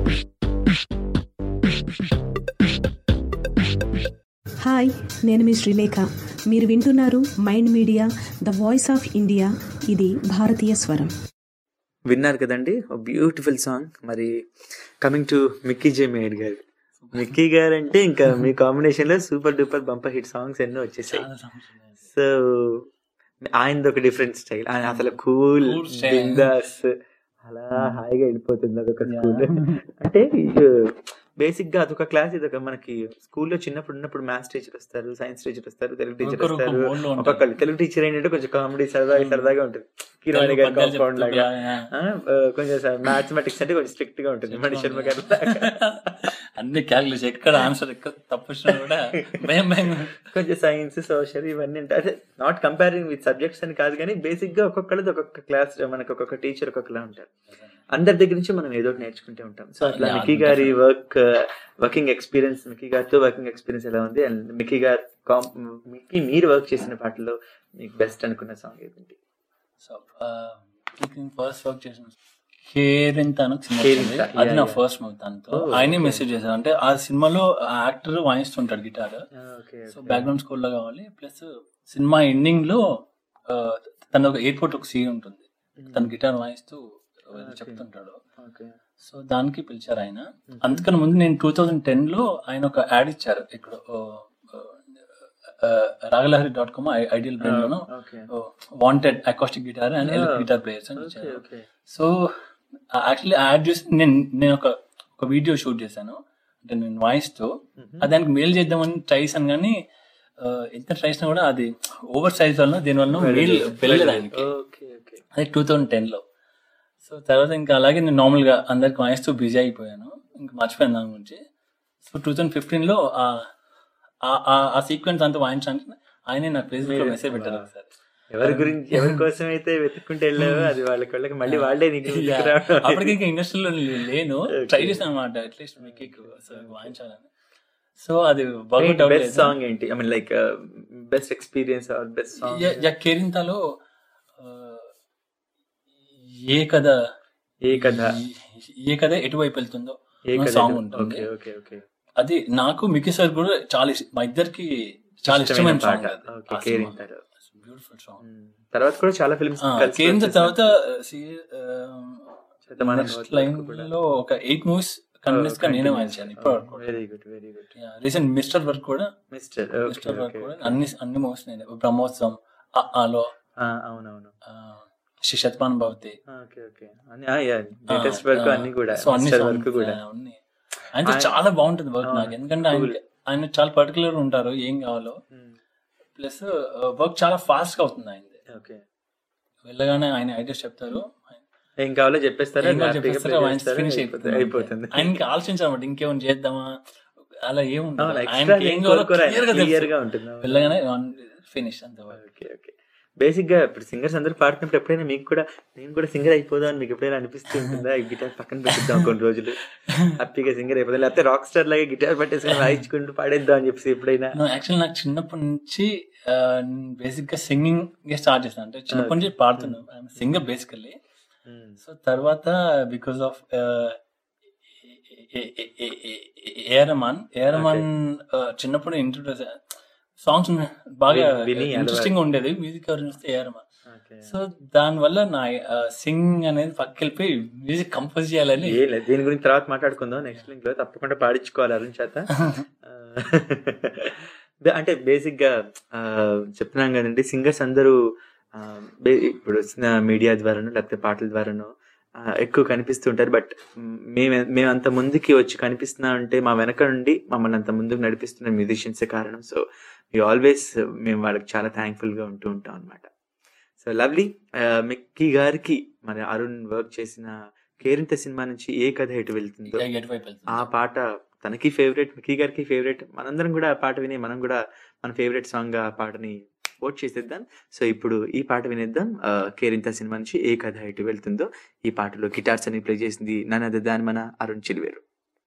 hi నేను మీ శ్రీలేఖ మీరు వింటున్నారు mind media the voice of India ఇది భారతీయ స్వరం
విన్నారు కదండి బ్యూటిఫుల్ సాంగ్ మరి coming to Mickey J Meyer గారు మిక్కీ గారు అంటే ఇంకా మీ కాంబినేషన్ లో super duper bumper hit songs ఎన్నో వచ్చేసాయి సో ఆయనది ఒక డిఫరెంట్ స్టైల్ ఆయన అసలు కూల్
Cool style.
బిందాస్ అలా హాయిగా వెళ్ళిపోతుంది అదొక స్కూల్ అంటే బేసిక్ గా అదొక క్లాస్ ఇదొక మనకి స్కూల్లో చిన్నప్పుడు ఉన్నప్పుడు మ్యాథ్స్ టీచర్ వస్తారు సైన్స్ టీచర్ వస్తారు తెలుగు టీచర్
ఒక్కొక్కరు ఒక్కొక్క
వస్తారు
mode లో ఉంటారు.
ఒక్కొక్కరు తెలుగు టీచర్ ఏంటంటే కొంచెం కామెడీ సరదాగా సరదాగా ఉంటుంది కిరణ్
తెలుగు
గారి
పద్యాలు
కాంపౌండ్ లాగా
చెప్తుంటారు, యా,
ఆ, ఆ, కొంచెం మ్యాథమెటిక్స్ అంటే కొంచెం స్ట్రిక్ట్ గా ఉంటుంది మణి శర్మ గారు
అన్ని క్యాలిక్యులేషన్ ఎక్కడ ఆన్సర్ ఎక్కడ తప్పు వచ్చినా కూడా భయం భయం
కొంచెం సైన్స్ సోషల్ ఇవన్నీ ఉంటాయి అదే నాట్ కంపేరింగ్ విత్ సబ్జెక్ట్స్ అని కాదు కానీ బేసిక్ గా ఒక్కొక్కరిది ఒక్కొక్క క్లాస్ మనకు ఒక్కొక్క టీచర్ ఒక్కొక్కలా ఉంటారు అందరి దగ్గర నుంచి మనం ఏదో ఒకటి నేర్చుకుంటూ ఉంటాం సో అట్లా
Yeah,
మిక్కీ గారి వర్క్ వర్కింగ్ ఎక్స్పీరియన్స్ మిక్కీ గారితో వర్కింగ్ ఎక్స్పీరియన్స్ ఎలా ఉంది అండ్ మిక్కీ గారు కాం- మిక్కీ మీరు వర్క్ చేసిన పాటలో మీకు బెస్ట్ అనుకున్న సాంగ్ ఏంటి
సో ఫస్ట్ వర్క్ చేసిన కేరింత అని ఒక సినిమా
కేరింత,
వచ్చింది. అది
yeah,
నా
yeah.
ఫస్ట్ మూవీ తనతో
Oh,
ఆయనే
okay.
మెసేజ్ చేశారు అంటే ఆ సినిమాలో ఆ యాక్టర్ వాయిస్తుంటాడు guitar
okay,
so
okay.
Background score లో కావాలి ప్లస్ సినిమా ఎండింగ్ లో ఆ, తన ఒక ఎయిర్పోర్ట్ ఒక సీన్ ఉంటుంది తన గిటార్ వాయిస్తూ చెప్తుంటాడు
ఓకే
సో దానికి పిలిచారు ఆయన అందుకని ముందు నేను టూ థౌజండ్ టెన్ లో ఆయన ఒక యాడ్ ఇచ్చారు ఇక్కడ Ragalahari dot com ideal brand లోను
okay.
Wanted acoustic guitar and
Yeah.
Guitar players అని
Okay,
ఇచ్చారు
okay.
సో యాక్చువల్లీ యాడ్ చేసి నేను నేను ఒక ఒక వీడియో షూట్ చేశాను అంటే నేను వాయిస్ తో అది దానికి మెయిల్ చేద్దామని ట్రై చేశాను కానీ ఆ, ఎంత ట్రై చేసినా కూడా అది ఓవర్ సైజ్ వల్ల దీని వల్ల మెయిల్ వెళ్ళలేదు ఆయనకి
ఓకే ఓకే
అదే టూ థౌజండ్ టెన్ లో సో తర్వాత ఇంకా అలాగే నేను నార్మల్ గా అందరికి వాయిస్తూ బిజీ అయిపోయాను ఇంకా మర్చిపోయాను దాని గురించి సో టూ థౌజండ్ ఫిఫ్టీన్ లో ఆ- ఆ- ఆ- ఆ సీక్వెన్స్ అంతా వాయించడానికి ఆయనే నాకు ఫేస్బుక్ లో
మీరు-
మెసేజ్ పెట్టారు ఒకసారి
ఎవరి గురించి ఎవరి కోసం అయితే వెతుక్కుంటూ వెళ్ళావో అది వాళ్ళకి వాళ్ళకి మళ్ళీ వాళ్ళే నీకు
Yeah.
గుర్తుకు రావడం.
అప్పటికి ఇంకా ఇండస్ట్రీలో లేను ట్రై చేశాను అనమాట అట్లీస్ట్ మీకు వాయించాలని సో అది వర్కౌట్
బెస్ట్ సాంగ్ ఏంటి I mean like best experience or best song
yeah కేరింతాలో ఆ, ఏ కథ
ఏ కథ
ఏ కథ ఎటువైపు వెళ్తుందో
ఏ కథ
సాంగ్
ఎటు-
ఉంటుంది
ఓకే ఓకే ఓకే
అది నాకు మిక్కీ సార్ కూడా చాలా ఇష్టం మా ఇద్దరికి చాలా ఇష్టమైన
పాట
సాంగ్
ఓకే కేరింతారు
బ్యూటిఫుల్ సాంగ్
తర్వాత కూడా చాలా ఫిల్మ్స్
కేరింత తర్వాత
శతమానం
నెక్స్ట్
భవతి
లైన్
వరకు కూడా.
లో ఒక ఎయిట్ మూవీస్ కంటిన్యూస్ గా నేనే వాయించాను ఇప్పటి వరకు
very good very good
recent Mister work కూడా
మిస్టర్
మిస్టర్ వర్క్ కూడా అన్ని అన్ని మూవీస్ నేనే బ్రహ్మోత్సవం ఆ, ఆలో
అవునవును
శ్రీ శతమాన్ భవతి
ఓకే ఓకే అన్ని లేటెస్ట్ వర్క్ అన్ని కూడా
సో అన్ని
మిస్టర్
songs,
వర్క్ కూడా
ఆ, అన్ని ఆయనతో
ఆయన-
చాలా బాగుంటుంది వర్క్
అవును.
నాకు ఎందుకంటే ఆయన
Cool.
ఆయన చాలా పర్టికులర్ ఉంటారు ఏం కావాలో ప్లస్ వర్క్ చాలా ఫాస్ట్ గా అవుతుంది ఆయనది
ఓకే
వెళ్ళగానే ఆయన ఐడియాస్ చెప్తారు
ఏం కావాలో చెప్పేస్తారా
ఏం కావాలో
హ్యాపీగా
చెప్పేస్తారు,
play
ఆయన
చేస్తారా?
finish
అయిపోతుంది
అయిపోతుంది
అయిపోతుంది
ఆయనకి ఆలోచించాలన్నమాట ఇంకేమైనా చేద్దామా అలా ఏముంటుంది
అవును, extra
ఆయనకి ఏం
ఏం
కావాలో
కోరుకోరు ఆయన,
clear గా తెలుసు.
clear గా ఉంటుంది. అవును.
వెళ్ళగానే ఫినిష్ అంతే
ఓకే ఓకే బేసిక్ గా ఇప్పుడు సింగర్స్ అందరూ పాడుతున్నప్పుడు ఎప్పుడైనా మీకు కూడా నేను కూడా సింగర్ అయిపోదాం అని మీకు ఎప్పుడైనా అనిపిస్తూ ఉంటుందా ఈ గిటార్ పక్కన పెట్టిద్దాం కొన్ని రోజులు హ్యాపీగా సింగర్ అయిపోదాం లేకపోతే రాక్ స్టార్ లాగా గిటార్ పట్టేసుకుని వాయించుకుంటూ పాడేద్దాం అని చెప్పేసి ఎప్పుడైనా
యాక్చువల్ నాకు చిన్నప్పటి నుంచి బేసిక్ గా సింగింగ్ స్టార్ట్ చేస్తాను అంటే చిన్నప్పటి నుంచి పాడుతున్నాను సింగర్ బేసికల్లీ సో తర్వాత బికాస్ ఆఫ్ ఏరమాన్ ఏరమాన్ చిన్నప్పుడు ఇంట్రొడ్యూస్ సాంగ్స్ బాగా
విని- విని
ఇంట్రెస్టింగ్
అలవాటు.
ఉండేది మ్యూజిక్ ఎవరు చూస్తే ఏరమాన్ సో దాని వల్ల నా సింగింగ్ అనేది పక్కెళ్ళిపోయి మ్యూజిక్ కంపోజ్ చేయాలని
ఏం లేదు దీని గురించి తర్వాత మాట్లాడుకుందాం నెక్స్ట్ లింక్ లో తప్పకుండా పాడించుకోవాలి అరుణ్ చేత ఆ, అంటే బేసిక్ గా ఆ, చెప్తున్నాం కదండి సింగర్స్ అందరూ ఆ, బే- ఇప్పుడు వచ్చిన మీడియా ద్వారాను లేకపోతే పాటల ద్వారాను ఆ, ఎక్కువ కనిపిస్తూ ఉంటారు బట్ మేము మేము అంత ముందుకి వచ్చి కనిపిస్తున్నా అంటే మా వెనక నుండి మమ్మల్ని అంత ముందుకు నడిపిస్తున్న మ్యూజిషియన్సే కారణం సో వీ ఆల్వేస్ మేము వాళ్ళకి చాలా థ్యాంక్ఫుల్ గా ఉంటూ ఉంటాం అనమాట సో లవ్లీ మిక్కీ గారికి మరి అరుణ్ వర్క్ చేసిన కేరింత సినిమా నుంచి ఏ కథ ఎటు వెళ్తుందో
ఏ ఎటువైపు వెళ్తుందో.
ఆ పాట తనకి ఫేవరెట్ మిక్కీ గారికి ఫేవరెట్ మనందరం కూడా ఆ పాట విని మనం కూడా మన ఫేవరెట్ సాంగ్ ఆ పాటని ఓట్ చేసేద్దాం సో ఇప్పుడు ఈ పాట వినేద్దాం ఆ, కేరింత సినిమా నుంచి ఏ కథ ఎటు వెళ్తుందో ఈ పాటలో గిటార్స్ అని ప్లే చేసింది నన్నద దాని మన అరుణ్ చిల్వేరు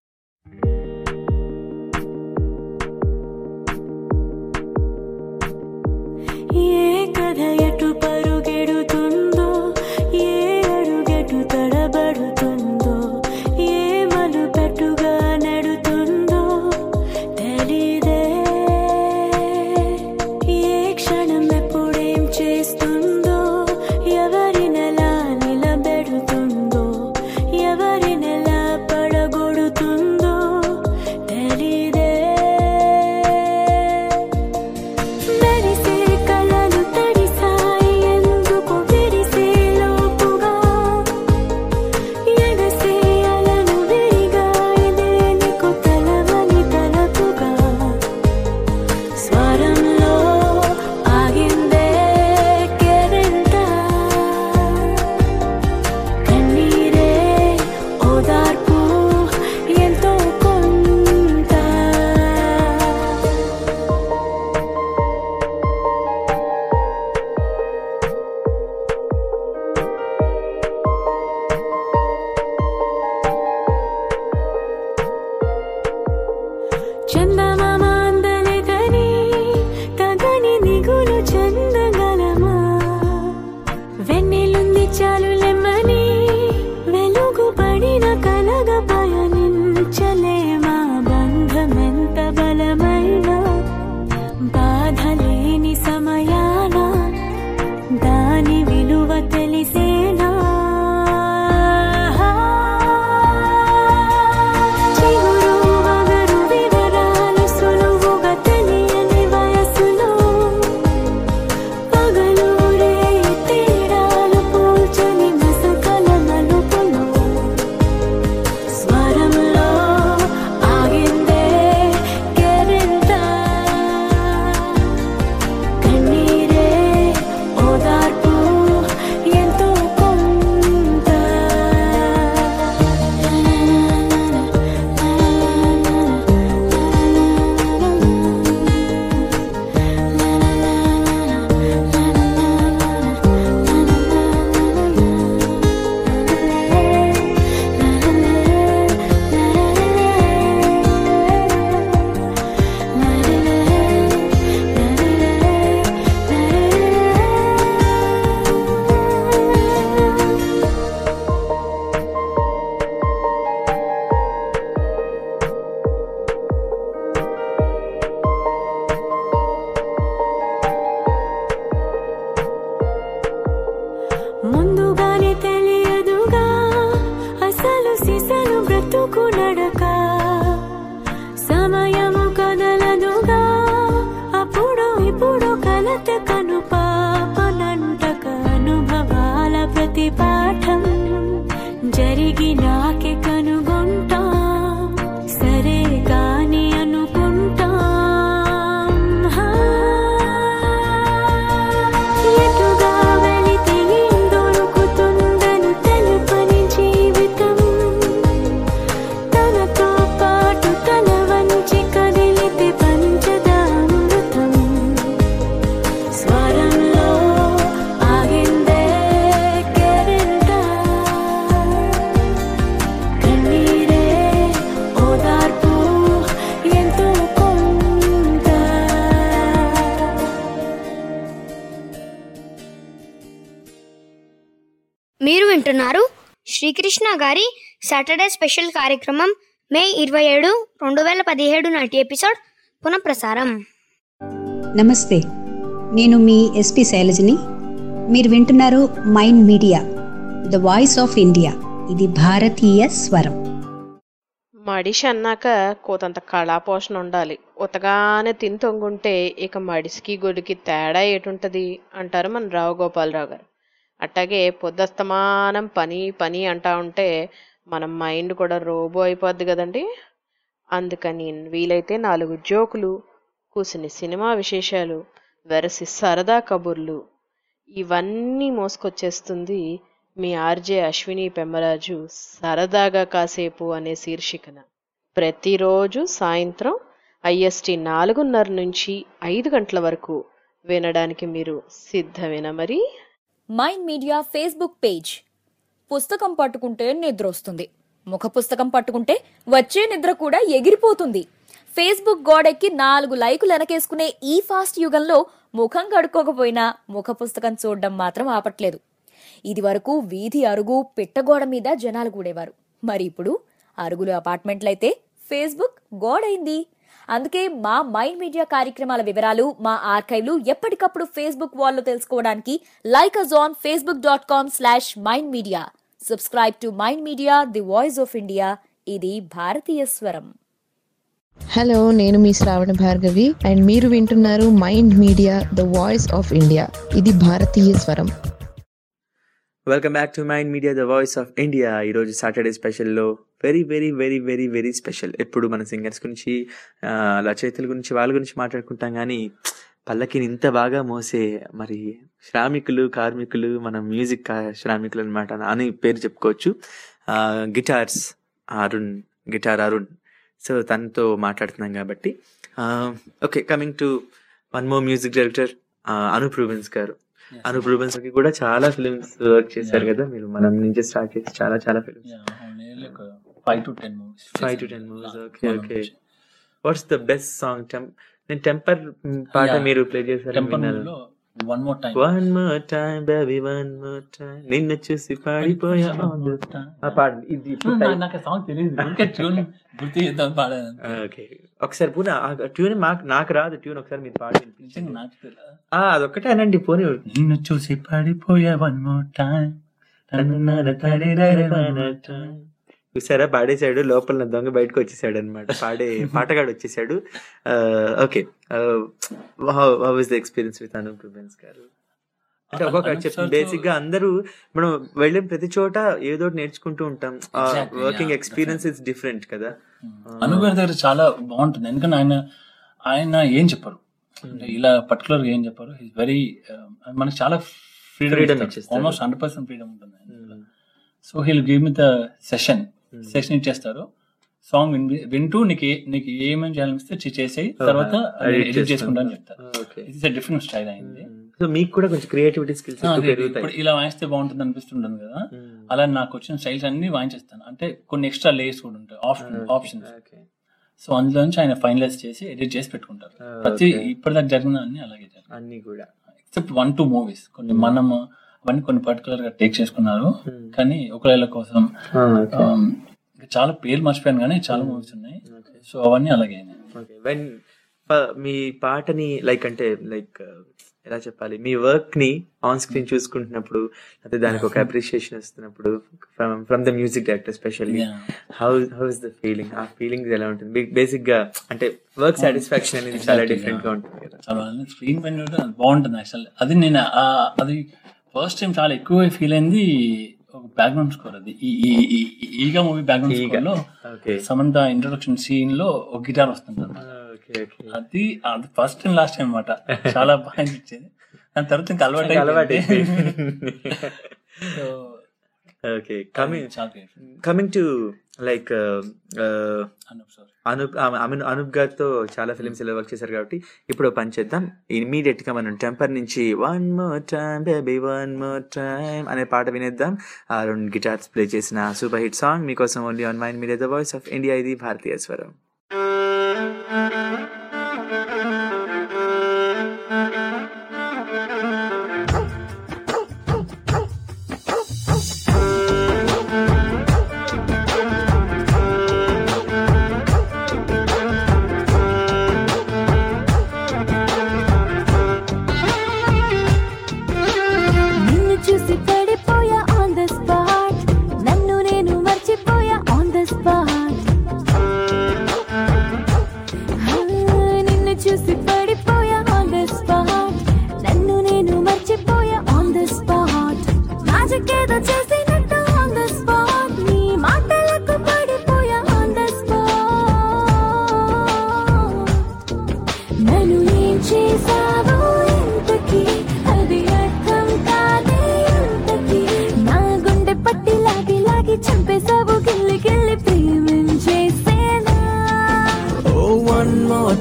ఏ కథ ఎటు పరుగెడుతుందో ఏ అడుగెటు తడబడుతుందో ఏ మలుపెట్టుగా నడుతుందో తెలీదే ఏ క్షణం ఎప్పుడేం చేస్తుందో ఎవరినెలా నిలబెడుతుందో ఎవరినెలా పడగొడుతుందో తెలీదే మెరిసే కలలు తడిసాయి ఎందుకు విరిసే లోపుగా ఎగసే అలలు విరిగా ఇదే నీకు తలవని తలపుగా స్వరంలో ఆగిందే కేరింత కన్నీరే ఓదార్పు ఎంతో కొంత చందమామ అందలేదని తగని దిగులు చెందగలమా వెన్నెలుంది చాలు లెమ్మని వెలుగు పడిన కలగ పయనించలేమా బంధమెంత బలమైన బాధ లేని సమయాన దాని విలువ తెలిసేనా చిగురు వగరు వివరాలు
వింటున్నారు శ్రీకృష్ణ గారి సాటర్డే స్పెషల్ కార్యక్రమం మే ఇరవై ఏడు రెండు వేల పదిహేడు నాటి ఎపిసోడ్ పునఃప్రసారం
నమస్తే నేను మీ ఎస్పి శైలజని మీరు వింటున్నారు mind media the voice of India ఇది భారతీయ స్వరం
మడిషి అన్నాక కోతంత కళాపోషణ ఉండాలి ఉతగానే తిని తొంగుంటే ఇక మడిసికి గొడికి తేడా ఏటుంటది అంటారు మన రావు గోపాలరావు గారు అట్టాగే పొద్దస్తమానం పని పని అంటా ఉంటే మన మైండ్ కూడా రోబో అయిపోద్ది కదండి అందుకని వీలైతే నాలుగు జోకులు కూసిని సినిమా విశేషాలు వెరసి సరదా కబుర్లు ఇవన్నీ మోసుకొచ్చేస్తుంది మీ ఆర్జే అశ్విని పెమ్మరాజు సరదాగా కాసేపు అనే శీర్షికన ప్రతిరోజు సాయంత్రం ఐఎస్టి నాలుగున్నర నుంచి ఐదు గంటల వరకు వినడానికి మీరు సిద్ధమేనా మరి
మైండ్ మీడియా ఫేస్బుక్ పేజ్ పుస్తకం పట్టుకుంటే నిద్ర వస్తుంది ముఖ పుస్తకం పట్టుకుంటే వచ్చే నిద్ర కూడా ఎగిరిపోతుంది ఫేస్బుక్ గోడెక్కి నాలుగు లైకులు వెనకేసుకునే ఈ ఫాస్ట్ యుగంలో ముఖం కడుక్కోకపోయినా ముఖ పుస్తకం చూడడం మాత్రం ఆపట్లేదు ఇది వరకు వీధి అరుగు పిట్టగోడ మీద జనాలు కూడేవారు మరి ఇప్పుడు అరుగులు అపార్ట్మెంట్లయితే ఫేస్బుక్ గోడైంది అందుకే మా మైండ్ మీడియా కార్యక్రమాల వివరాలు మా ఆర్కైవ్లు ఎప్పటికప్పుడు ఫేస్బుక్ వాల్లో తెలుసుకోవడానికి like us on Facebook dot com slash mind media subscribe to mind media the voice of India ఇది భారతీయ స్వరం
హలో నేను మీ శ్రావణ భార్గవి అండ్ మీరు వింటున్నారు mind media the voice of India ఇది భారతీయ స్వరం
welcome back to mind media the voice of India ఈరోజు సాటర్డే స్పెషల్లో very very very very very special ఎప్పుడు మన సింగర్స్ గురించి ఆ, రచయితల గురించి వాళ్ళ గురించి మాట్లాడుకుంటాం కానీ పల్లకిని ఇంత బాగా మోసే మరి శ్రామికులు కార్మికులు మన మ్యూజిక్ కా- శ్రామికులు అనమాట అని పేరు చెప్పుకోవచ్చు guitars Arun guitar Arun so తనతో మాట్లాడుతున్నాం కాబట్టి okay coming to one more music director Anup Rubens గారు అనూప్ రూబెన్స్ కి కూడా చాలా ఫిల్మ్స్ వర్క్ చేశారు కదా మీరు మనం నుంచి స్టార్ట్ చేసి చాలా చాలా films
five to ten movies
five to ten movies okay okay what's the best song టెం నేను టెంపర్ పాట
Yeah.
మీరు ప్లే చేశారు
టెంపర్ మూవీలో one more time
one more time baby one more time నిన్ను చూసి పాడిపోయా all the time. ఆ పాట ఇది ఇప్పుడు type-
నాకు సాంగ్ తెలియదు ఇంకా ట్యూన్ గుర్తు చేద్దాం పాడాను
ఓకే ఒకసారి పూనా ట్యూన్ మాకు నాకు రాదు ట్యూన్ ఒకసారి మీరు పాడి
నిజంగా నాకు తెలియదు
ఆ, అదొక్కటే అనండి పోనీ
నిన్ను చూసి పడిపోయా వన్ మోర్ టైం
చూసారా పాడేశాడు లోపల నా దొంగ బయటకు వచ్చేసాడు అనమాట పాడే పాటగాడు వచ్చేసాడు okay how is the experience with Anup Rubens గారు అంటే ఒక్కొక్క
అనూప్
చెప్తుంది
sir తో-
బేసిక్ గా అందరూ మనం వెళ్ళిన ప్రతి చోట ఏదో ఒకటి నేర్చుకుంటూ ఉంటాం
Exactly,
working
yeah,
experience is different కదా
అను గారి దగ్గర చాలా బాగుంటుంది ఎందుకంటే ఆయన ఆయన ఏం చెప్పరు అంటే ఇలా పర్టికులర్ ఏం చెప్పరు ఈజ్ వెరీ మనకి చాలా
Freedom
ఫ్రీడమ్
ఇచ్చేస్తారు.
ఆల్మోస్ట్ హండ్రెడ్ పర్సెంట్ ఫ్రీడమ్ ఉంటుంది so he'll give me the session session ఇచ్చేస్తారు సాంగ్ వింటూ నీకు ఏ- నీకు ఏమేమి చేయాలనిపిస్తే చే- చేసేయి తర్వాత
Edit
ఎడిట్ చేసుకుంటా అని చెప్తారు
Okay.
ఇట్స్ డిఫరెంట్ స్టైల్ అయింది
సో మీకు కూడా కొంచెం క్రియేటివిటీ స్కిల్స్
ఆ, అదే,
పెరుగుతాయి
ఇప్పుడు ఇలా వాయిస్తే బాగుంటుంది అనిపిస్తుంటుంది కదా అలా నాకు వచ్చిన స్టైల్స్ అన్ని వాయించేస్తాను అంటే కొన్ని ఎక్స్ట్రా లేయర్స్ కూడా ఉంటాయి ఆప్షన్ ఆప్షన్స్ సో అందులో నుంచి ఆయన ఫైనలైజ్ చేసి ఎడిట్ చేసి పెట్టుకుంటారు
Ah,
ప్రతి
okay.
ఇప్పటిదాకా జరిగిన అన్ని అలాగే జరిగాయి
అన్ని కూడా
ఎక్సెప్ట్ వన్ టూ మూవీస్ కొన్ని మనం అవన్నీ కొన్ని పర్టికులర్ గా టేక్ చేసుకున్నారు కానీ ఒకవేళ కోసం
Ah, okay.
um, ఇంకా చాలా పేర్లు మర్చిపోయాను కానీ చాలా మూవీస్ ఉన్నాయి సో అవన్నీ అలాగే అయినాయి.
ఓకే వెన్ మీ పాటని లైక్ అంటే లైక్ ఎలా చెప్పాలి మీ వర్క్ ని ఆన్ స్క్రీన్ చూసుకుంటున్నప్పుడు అయితే దానికి ఒక అప్రిషియేషన్ వస్తున్నప్పుడు from the music director specially
Yeah.
How how is the feeling ఆ ఫీలింగ్ ఎలా ఉంటుంది బేసిక్ గా అంటే వర్క్ సాటిస్ఫాక్షన్ అనేది చాలా
Exactly,
డిఫరెంట్ గా
yeah.
ఉంటుంది కదా
చాలా స్క్రీన్ పైన చూడడం అది బాగుంటుంది యాక్చువల్ అది నేను ఆ- అది ఫస్ట్ టైం చాలా ఎక్కువ ఫీల్ అయింది ఒక బ్యాక్గ్రౌండ్ స్కోర్ అది ఈ ఈ- ఈ- ఈ- Eega movie background
Eega.
Score లో
Okay.
సమంత ఇంట్రొడక్షన్ సీన్ లో ఒక గిటార్ వస్తుంది
ఓకే ఓకే
అది అది ఫస్ట్ అండ్ లాస్ట్ టైం అనమాట చాలా బాగా అనిపించేది దాని తర్వాత ఇంకా అలవాటు
ఇంకా అలవాటు
అయిపోయింది. So,
ఓకే కమింగ్
చాలా grateful.
Coming to like
Anup sir
Anup I mean Anup గారితో చాలా ఫిలిమ్స్ ఇలా వర్క్ చేశారు కాబట్టి ఇప్పుడు ఓ పని చేద్దాం ఇమీడియట్ గా మనం టెంపర్ నుంచి one more time baby one more time అనే పాట వినేద్దాం ఆ రెండు గిటార్స్ ప్లే చేసిన సూపర్ హిట్ సాంగ్ మీకోసం only on mind media the voice of India ఇది భారతీయ స్వరం
Thank you.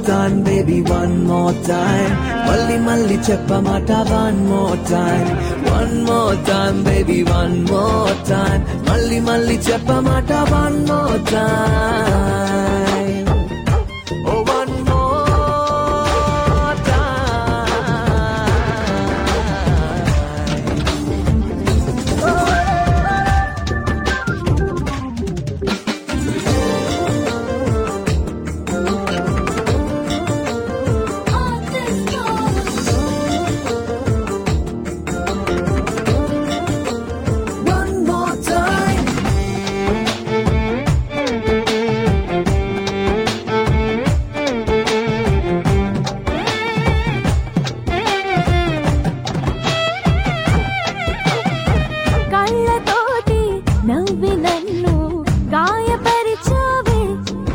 time baby one more time మళ్ళీ మళ్ళీ చెప్పమాట one more time one more time baby one more time మళ్ళీ మళ్ళీ చెప్పమాట one more time oh one more one more time
కళ్ళతోటి నవ్వి నన్ను గాయపరిచావే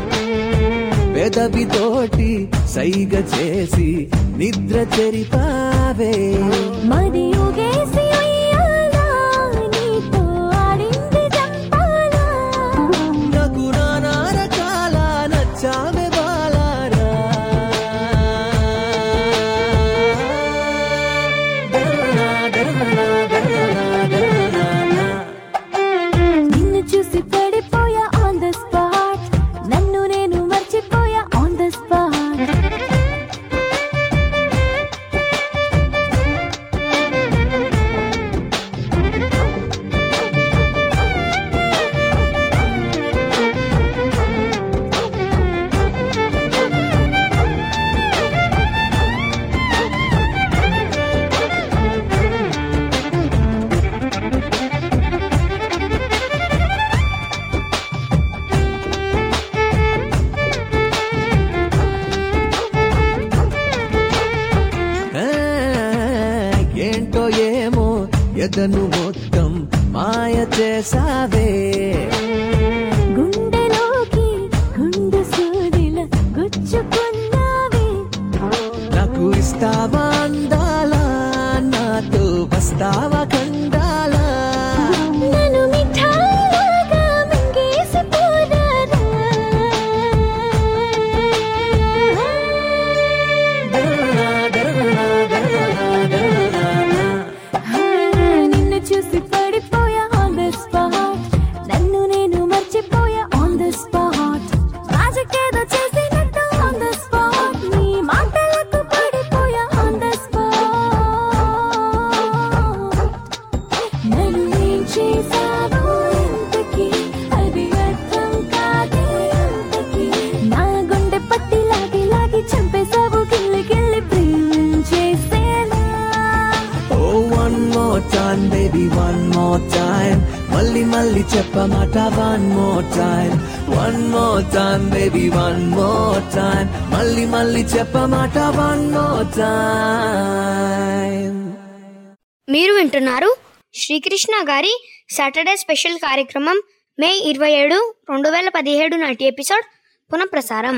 పెదవితోటి సైగ చేసి నిద్ర చెరిపావే
మది ఊగేసి ఉయ్యాలా, నీతో ఆడింది జంపాలా.
నాకు నానా రకాల నచ్చావే బాలారా దరనా, దరనా, దరనా, దరనా.
నిన్ను చూసి పడిపోయా ఆన్ ద స్పాట్ నన్ను నేను మర్చిపోయా ఆన్ ద స్పాట్
ఆ, ఏంటో ఏమో ఎదను మొత్తం మాయ చేసావే
గుండెలోకి గుండె సూదిల గుచ్చుకున్నావే
నాకు ఇస్తావా అందాలా నాతో వస్తావా కండాలా
నన్ను మిఠాయిలాగా మింగేసి పోరారా
దరనా, దరనా, దరనా, దరనా.
నిన్ను చూసి పడిపోయా ఆన్ ద స్పాట్ నన్ను నేను మర్చిపోయా ఆన్ ద స్పాట్ ప్రాజెక్ట్ ఏదో చేసినట్టు ఆన్ ద స్పాట్ నీ మాటలకు పడిపోయా ఆన్ ద స్పాట్ నన్ను ఏం చేసావు ఇంతకీ అది అర్థం కాదే ఇంతకీ నా గుండె పట్టి లాగి లాగి చంపేశావు గిల్లి గిల్లి ప్రేమించేసేలా
ఓ one more time baby one more time మళ్ళీ మళ్ళీ చెప్పమాట one more time one more time baby one more time మళ్ళీ మళ్ళీ చెప్పమాట వన్ మోర్ టైమ్
మీరు వింటున్నారు శ్రీకృష్ణ గారి సాటర్డే స్పెషల్ కార్యక్రమం మే ఇరవై ఏడు రెండు వేల పదిహేడు నాటి ఎపిసోడ్ పునఃప్రసారం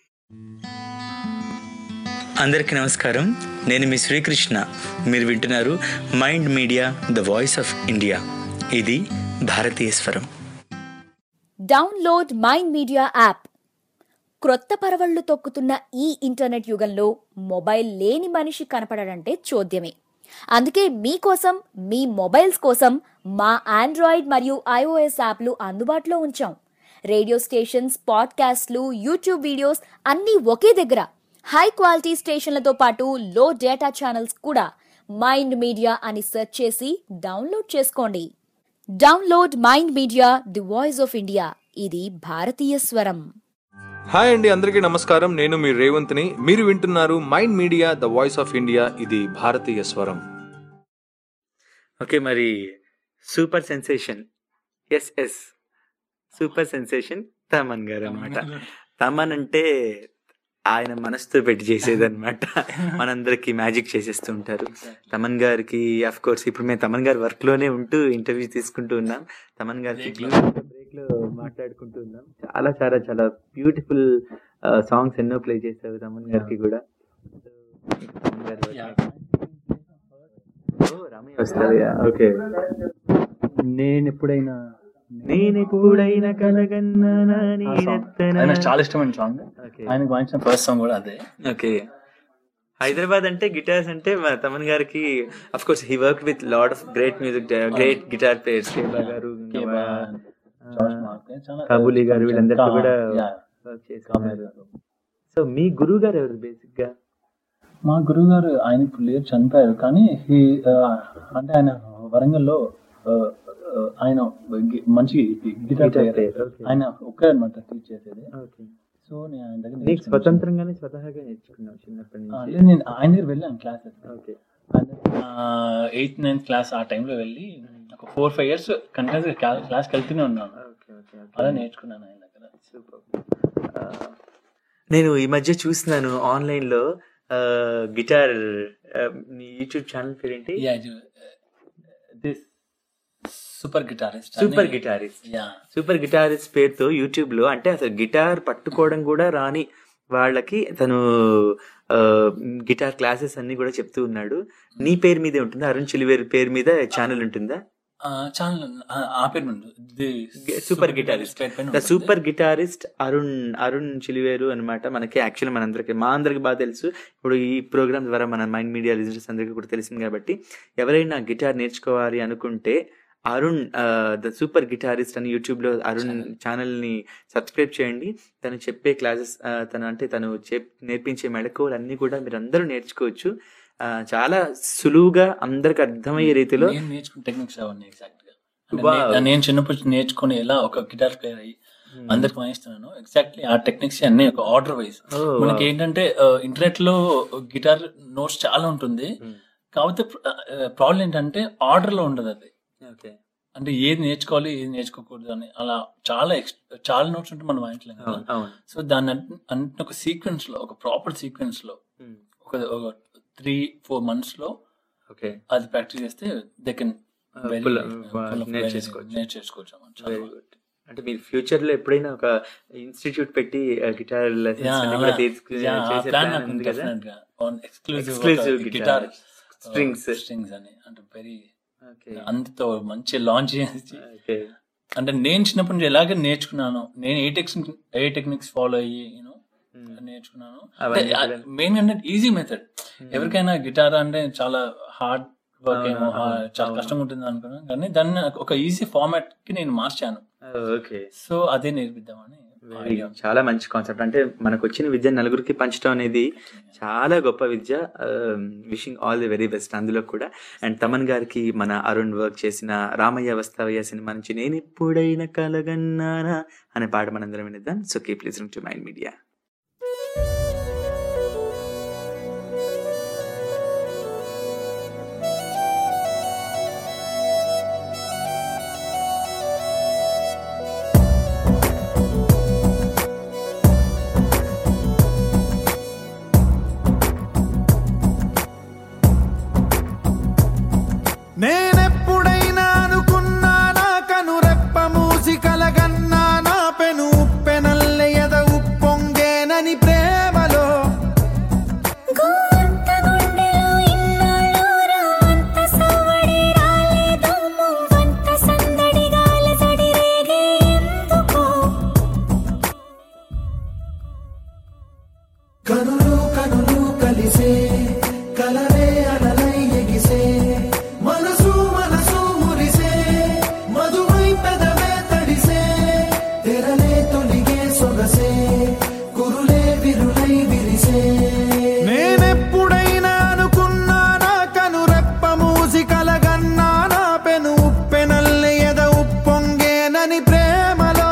అందరికీ నమస్కారం నేను మీ శ్రీకృష్ణ మీరు వింటున్నారు mind media the voice of India ఇది భారతీయ స్వరం
డౌన్లోడ్ మైండ్ మీడియా యాప్ క్రొత్త పరవళ్లు తొక్కుతున్న ఈ ఇంటర్నెట్ యుగంలో మొబైల్ లేని మనిషి కనపడడంటే చోద్యమే అందుకే మీకోసం మీ మొబైల్స్ కోసం మా ఆండ్రాయిడ్ మరియు ఐఓఎస్ యాప్లు అందుబాటులో ఉంచాం రేడియో స్టేషన్స్ పాడ్కాస్ట్లు యూట్యూబ్ వీడియోస్ అన్నీ ఒకే దగ్గర హై క్వాలిటీ స్టేషన్లతో పాటు లో డేటా ఛానల్స్ కూడా మైండ్ మీడియా అని సెర్చ్ చేసి డౌన్లోడ్ చేసుకోండి download mind media the voice of India ఇది భారతీయ స్వరం
హాయ్ అండి అందరికీ నమస్కారం నేను మీ రేవంత్ని మీరు వింటున్నారు mind media the voice of India ఇది భారతీయ స్వరం
ఓకే మరి super sensation S S super sensation Thaman గారు అనమాట తమన్ అంటే ఆయన మనసుతో పెట్టి చేసేదన్నమాట మనందరికి మ్యాజిక్ చేసేస్తూ ఉంటారు తమన్ గారికి అఫ్ కోర్స్ ఇప్పుడు మేము తమన్ గారి వర్క్ లోనే ఉంటూ ఇంటర్వ్యూ తీసుకుంటూ ఉన్నాం తమన్ గారికి బ్రేక్ లో మాట్లాడుకుంటూ ఉన్నాం చాలా చాలా చాలా బ్యూటిఫుల్ సాంగ్స్ ఎన్నో ప్లే చేశారు తమన్ గారికి కూడా తమన్ గారి ఓ, రామయ్య వస్తారు ఓకే
నేను ఎప్పుడైనా
నేనెప్పుడైనా కలగన్నానా నీ
ఆ song.
నెత్తన.
ఆయనకు చాలా ఇష్టమైన సాంగ్
Okay.
ఆయనకు వాయించిన ఫస్ట్ సాంగ్ కూడా అదే
ఓకే హైదరాబాద్ అంటే గిటార్స్ అంటే మా తమన్ గారికి of course he work with lot of great music great guitar players Keba గారు
కేబా, జార్జ్ మార్కే, చాలా-
కాబూలి గారు వీళ్ళందరితో
ఆ,
కూడా
yeah.
వర్క్ చేస్తున్నారు సో మీ గురువు గారు ఎవరు బేసిక్ గా
మా గురువు గారు ఆయన ఇప్పుడు లేరు చనిపోయారు కానీ he, ఆ, అంటే ఆయన వరంగల్లో ఆ, ఆ, ఆయన గి- మంచి guitar
Guitar
player
player, okay.
ఆయన ఒకే అనమాట టీచ్ చేసేది
Okay.
సో నేను ఆయన దగ్గర
నీకు
నేర్చుకున్నాను.
స్వతంత్రంగానే స్వతహాగా నేర్చుకున్నావు చిన్నప్పటి
ఆ,
నుంచి
లేదు, నేను ఆయన దగ్గర వెళ్ళాను classes
okay
eighth ninth class ఆ టైంలో వెళ్ళి ఒక ఫోర్ ఫైవ్ ఇయర్స్ కంటిన్యూస్ క్లాస్కి వెళ్తూనే ఉన్నాను అలా నేర్చుకున్నాను ఆయన దగ్గర
నేను ఈ మధ్య చూస్తున్నాను ఆన్లైన్ లో గిటార్ నీ యూట్యూబ్ ఛానల్ పేరేంటి
this super guitarist
super guitarist
yeah
super guitarist పేరుతో యూట్యూబ్ లో అంటే అసలు గిటార్ పట్టుకోవడం కూడా రాని వాళ్ళకి తను ఆ, గిటార్ క్లాసెస్ అన్ని కూడా చెప్తూ ఉన్నాడు నీ పేరు మీదే ఉంటుందా అరుణ్ చిలివేరు పేరు మీద ఛానల్ ఉంటుందా
ఛానల్ ఆ పేరు ముందు
super guitarist the super guitarist Arun Arun Chiliveru అనమాట మనకి యాక్చువల్ మనందరికి మా అందరికి బాగా తెలుసు ఇప్పుడు ఈ ప్రోగ్రామ్ ద్వారా మన మైండ్ మీడియా లిజనర్స్ అందరికీ కూడా తెలిసింది కాబట్టి ఎవరైనా గిటార్ నేర్చుకోవాలి అనుకుంటే అరుణ్ ద సూపర్ గిటారిస్ట్ అని యూట్యూబ్ లో అరుణ్ ఛానల్ ని సబ్స్క్రైబ్ చేయండి తను చెప్పే క్లాసెస్ తను అంటే తను చెప్ నేర్పించే మెళకువలు అన్ని కూడా మీరు అందరూ నేర్చుకోవచ్చు ఆ, చాలా సులువుగా అందరికి అర్థమయ్యే రీతిలో
నేను నేర్చుకున్న టెక్నిక్స్ అవన్నీ ఎగ్జాక్ట్ గా అంటే
Wow.
నే- నేను చిన్నప్పుడు నుంచి నేర్చుకుని ఎలా ఒక గిటార్ ప్లేయర్ అయ్యి అందరికి వాయిస్తున్నాను ఎగ్జాక్ట్లీ ఆ టెక్నిక్స్ అన్ని ఒక ఆర్డర్ వైజ్
Oh,
మనకి
wow.
ఏంటంటే ఇంటర్నెట్ లో గిటార్ నోట్స్ చాలా ఉంటుంది కాకపోతే ప్రాబ్లం ఏంటంటే ఆర్డర్ లో ఉండదు అది
ఓకే
అంటే ఏది నేర్చుకోవాలి ఏది నేర్చుకోకూడదు అని అలా చాలా ex- చాలా నోట్స్ ఉంటే మనం వాయించలేం కదా
అవును, అవును.
సో దాన్ని అన్- అన్నిటిని ఒక సీక్వెన్స్ లో ఒక ప్రాపర్ సీక్వెన్స్ లో ఒక ఒక త్రీ ఫోర్ మంత్స్ లో
ఓకే
అది ప్రాక్టీస్ చేస్తే దే కెన్
పుల్- నేర్చేసుకోవచ్చు.
నేర్చేసుకోవచ్చు
వెరీ గుడ్ అంటే మీరు ఫ్యూచర్ లో ఎప్పుడైనా ఒక ఇన్స్టిట్యూట్ పెట్టి గిటార్ లెసన్స్
Yeah,
అన్ని కూడా
అలా-
తీసుకు-
yeah, ఆ
చేసే
plan
plan
నాకు
ఉంది కదా
definite గా. On exclusive
ఎక్స్క్లూజివ్
ఒక
గిటార్
guitar,
స్ట్రింగ్స్
స్ట్రింగ్స్ అని అంటే వెరీ
Okay.
అంతతో మంచి లాంచ్ చేసి
Okay.
అంటే నేను చిన్నప్పటి నుంచి ఎలాగ నేర్చుకున్నాను నేను ఏ టెక్నిక్ ఏ టెక్నిక్స్ ఫాలో అయ్యి యూనో నేర్చుకున్నాను
అవన్నీ కూడా-
మెయిన్ అంటే ఈజీ మెథడ్ ఎవరికైనా గిటార్ అంటే చాలా హార్డ్ వర్క్ ఏమో
అవును, అవును,
చాలా
అవును.
కష్టంగా ఉంటుంది అనుకున్నాను కానీ దాన్ని ఒక ఈజీ ఫార్మాట్ కి నేను మార్చాను
ఓకే
సో అదే నేర్పిద్దామని
వెరీ చాలా మంచి కాన్సెప్ట్ అంటే మనకు వచ్చిన విద్య నలుగురికి పంచడం అనేది చాలా గొప్ప విద్య wishing all the very best అందులో కూడా అండ్ తమన్ గారికి మన అరుణ్ వర్క్ చేసిన రామయ్య వస్తావయ్య సినిమా నుంచి నేను ఎప్పుడైనా కలగన్నానా అనే పాట మనందరం వినిద్దాం so keep listening to mind media
నేనెప్పుడైనా అనుకున్నానా కనురెప్ప మూసి కలగన్నా నా పెను ఉప్పెనల్లె ఎద ఉప్పొంగేనని ప్రేమలో కనులు కనులు కలిసే కలరే అలలై ఎగిసే మనసు మనసు మురిసే మధువై పెదవే తడిసే తెరలే తొలిగే సొగసే కురులే విరులై విరిసే నేనెప్పుడైనా అనుకున్నానా కనురెప్ప మూసి కలగన్నానా పెను ఉప్పెనల్లె ఎద ఉప్పొంగేనని ప్రేమలో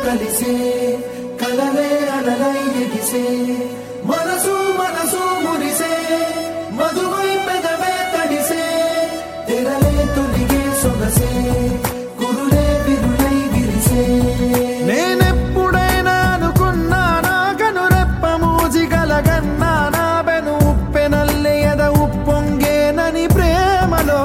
కలిసే కలలే అలలై ఎగిసే మనసు మనసు మురిసే మధువై పెదవే తడిసే తెరలే తొలిగే సొగసే కురులే విరులై విరిసే నేనెప్పుడైనా అనుకున్నానా కనురెప్ప మూసి కలగన్నానా బెను ఉప్పెనల్లే ఎద ఉప్పొంగేనని ప్రేమలో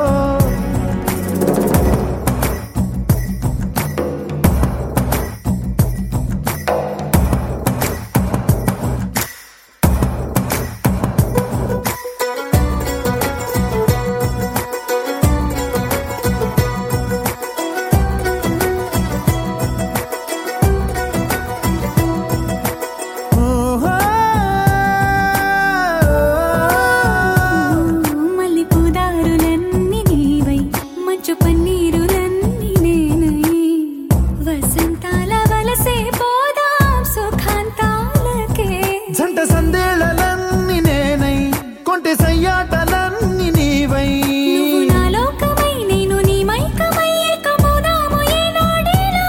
మల్లి పూదారులన్నీ నీవై మంచు పన్నీరులన్నీ నేనై వసంతాల వలసే పోదాం సుఖాంతాలకే
జంట సందేళలన్నీ నేనై కొంటె సయ్యాటలన్నీ నీవై
నువ్వు నా లోకమై నేను నీ మైకమై ఏకమౌదాము ఏనాడేలా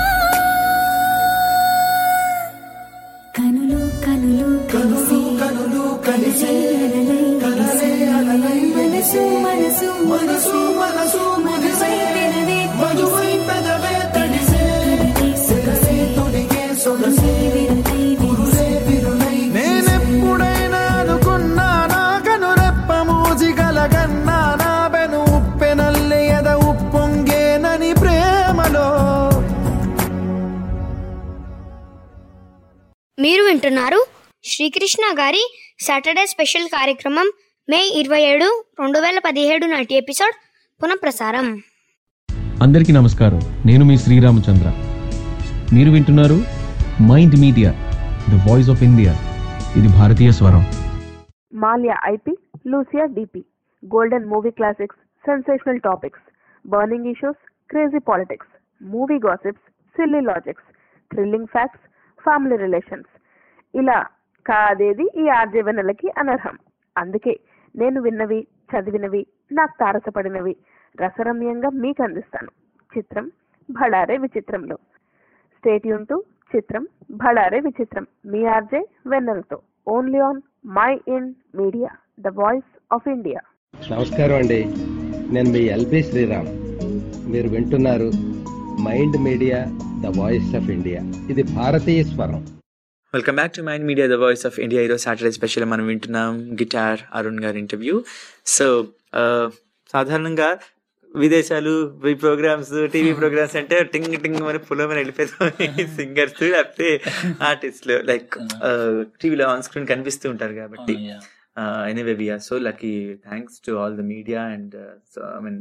కనులు కనులు కలిసి కనులు కలిసి కలలే అలలై మనసు మనసు మనసు మనసు మనసై తెరవే
మధువై పెదవే తడిసే తెరలే తొడిగే సొగసే కురులే విరులై నేనెప్పుడైనా అనుకున్నానా కనురెప్ప మూసి కలగన్నానా బెను ఉప్పెనల్లే ఎద ఉప్పొంగేనని ప్రేమలో
మీరు వింటున్నారు శ్రీకృష్ణ గారి సాటర్డే స్పెషల్ కార్యక్రమం మే ఇరవై ఏడు రెండు వేల పదిహేడు నాటి ఎపిసోడ్ పునఃప్రసారం
అందరికీ నమస్కారం నేను మీ శ్రీరామచంద్ర మీరు వింటున్నారు mind media the voice of India ఇది భారతీయ స్వరం
మాల్యా ఐపీ లూసియా డిపి golden movie classics sensational topics burning issues crazy politics movie gossips silly logics thrilling facts family relations ఇలా కాదేది ఈ ఆర్జే వెన్నెలకి అనర్హం అందుకే నేను విన్నవి చదివినవి నాకు తారసపడినవి రసరమ్యంగా మీకు అందిస్తాను చిత్రం భడారే విచిత్రంలో స్టేట్యూన్ టు చిత్రం భడారే విచిత్రం మీ ఆర్జే వెన్నెలతో only on mind media the voice of India
నమస్కారం అండి నేను మీ ఎల్బి శ్రీరామ్ మీరు వింటున్నారు mind media the voice of India ఇది భారతీయ స్వరం
welcome back to mind media the voice of India ఈరోజు సాటర్డే స్పెషల్ మనం వింటున్నాం గిటార్ అరుణ్ గారి ఇంటర్వ్యూ సో సాధారణంగా విదేశాలు ఈ ప్రోగ్రామ్స్ టీవీ ప్రోగ్రామ్స్ అంటే టింగ్ టింగ్ అని పులోమని వెళ్ళిపోతాయి సింగర్స్ లేకపోతే ఆర్టిస్టులు లైక్ టీవీలో ఆన్ స్క్రీన్ కనిపిస్తూ ఉంటారు కాబట్టి anyway we are so lucky thanks to all the media and so I mean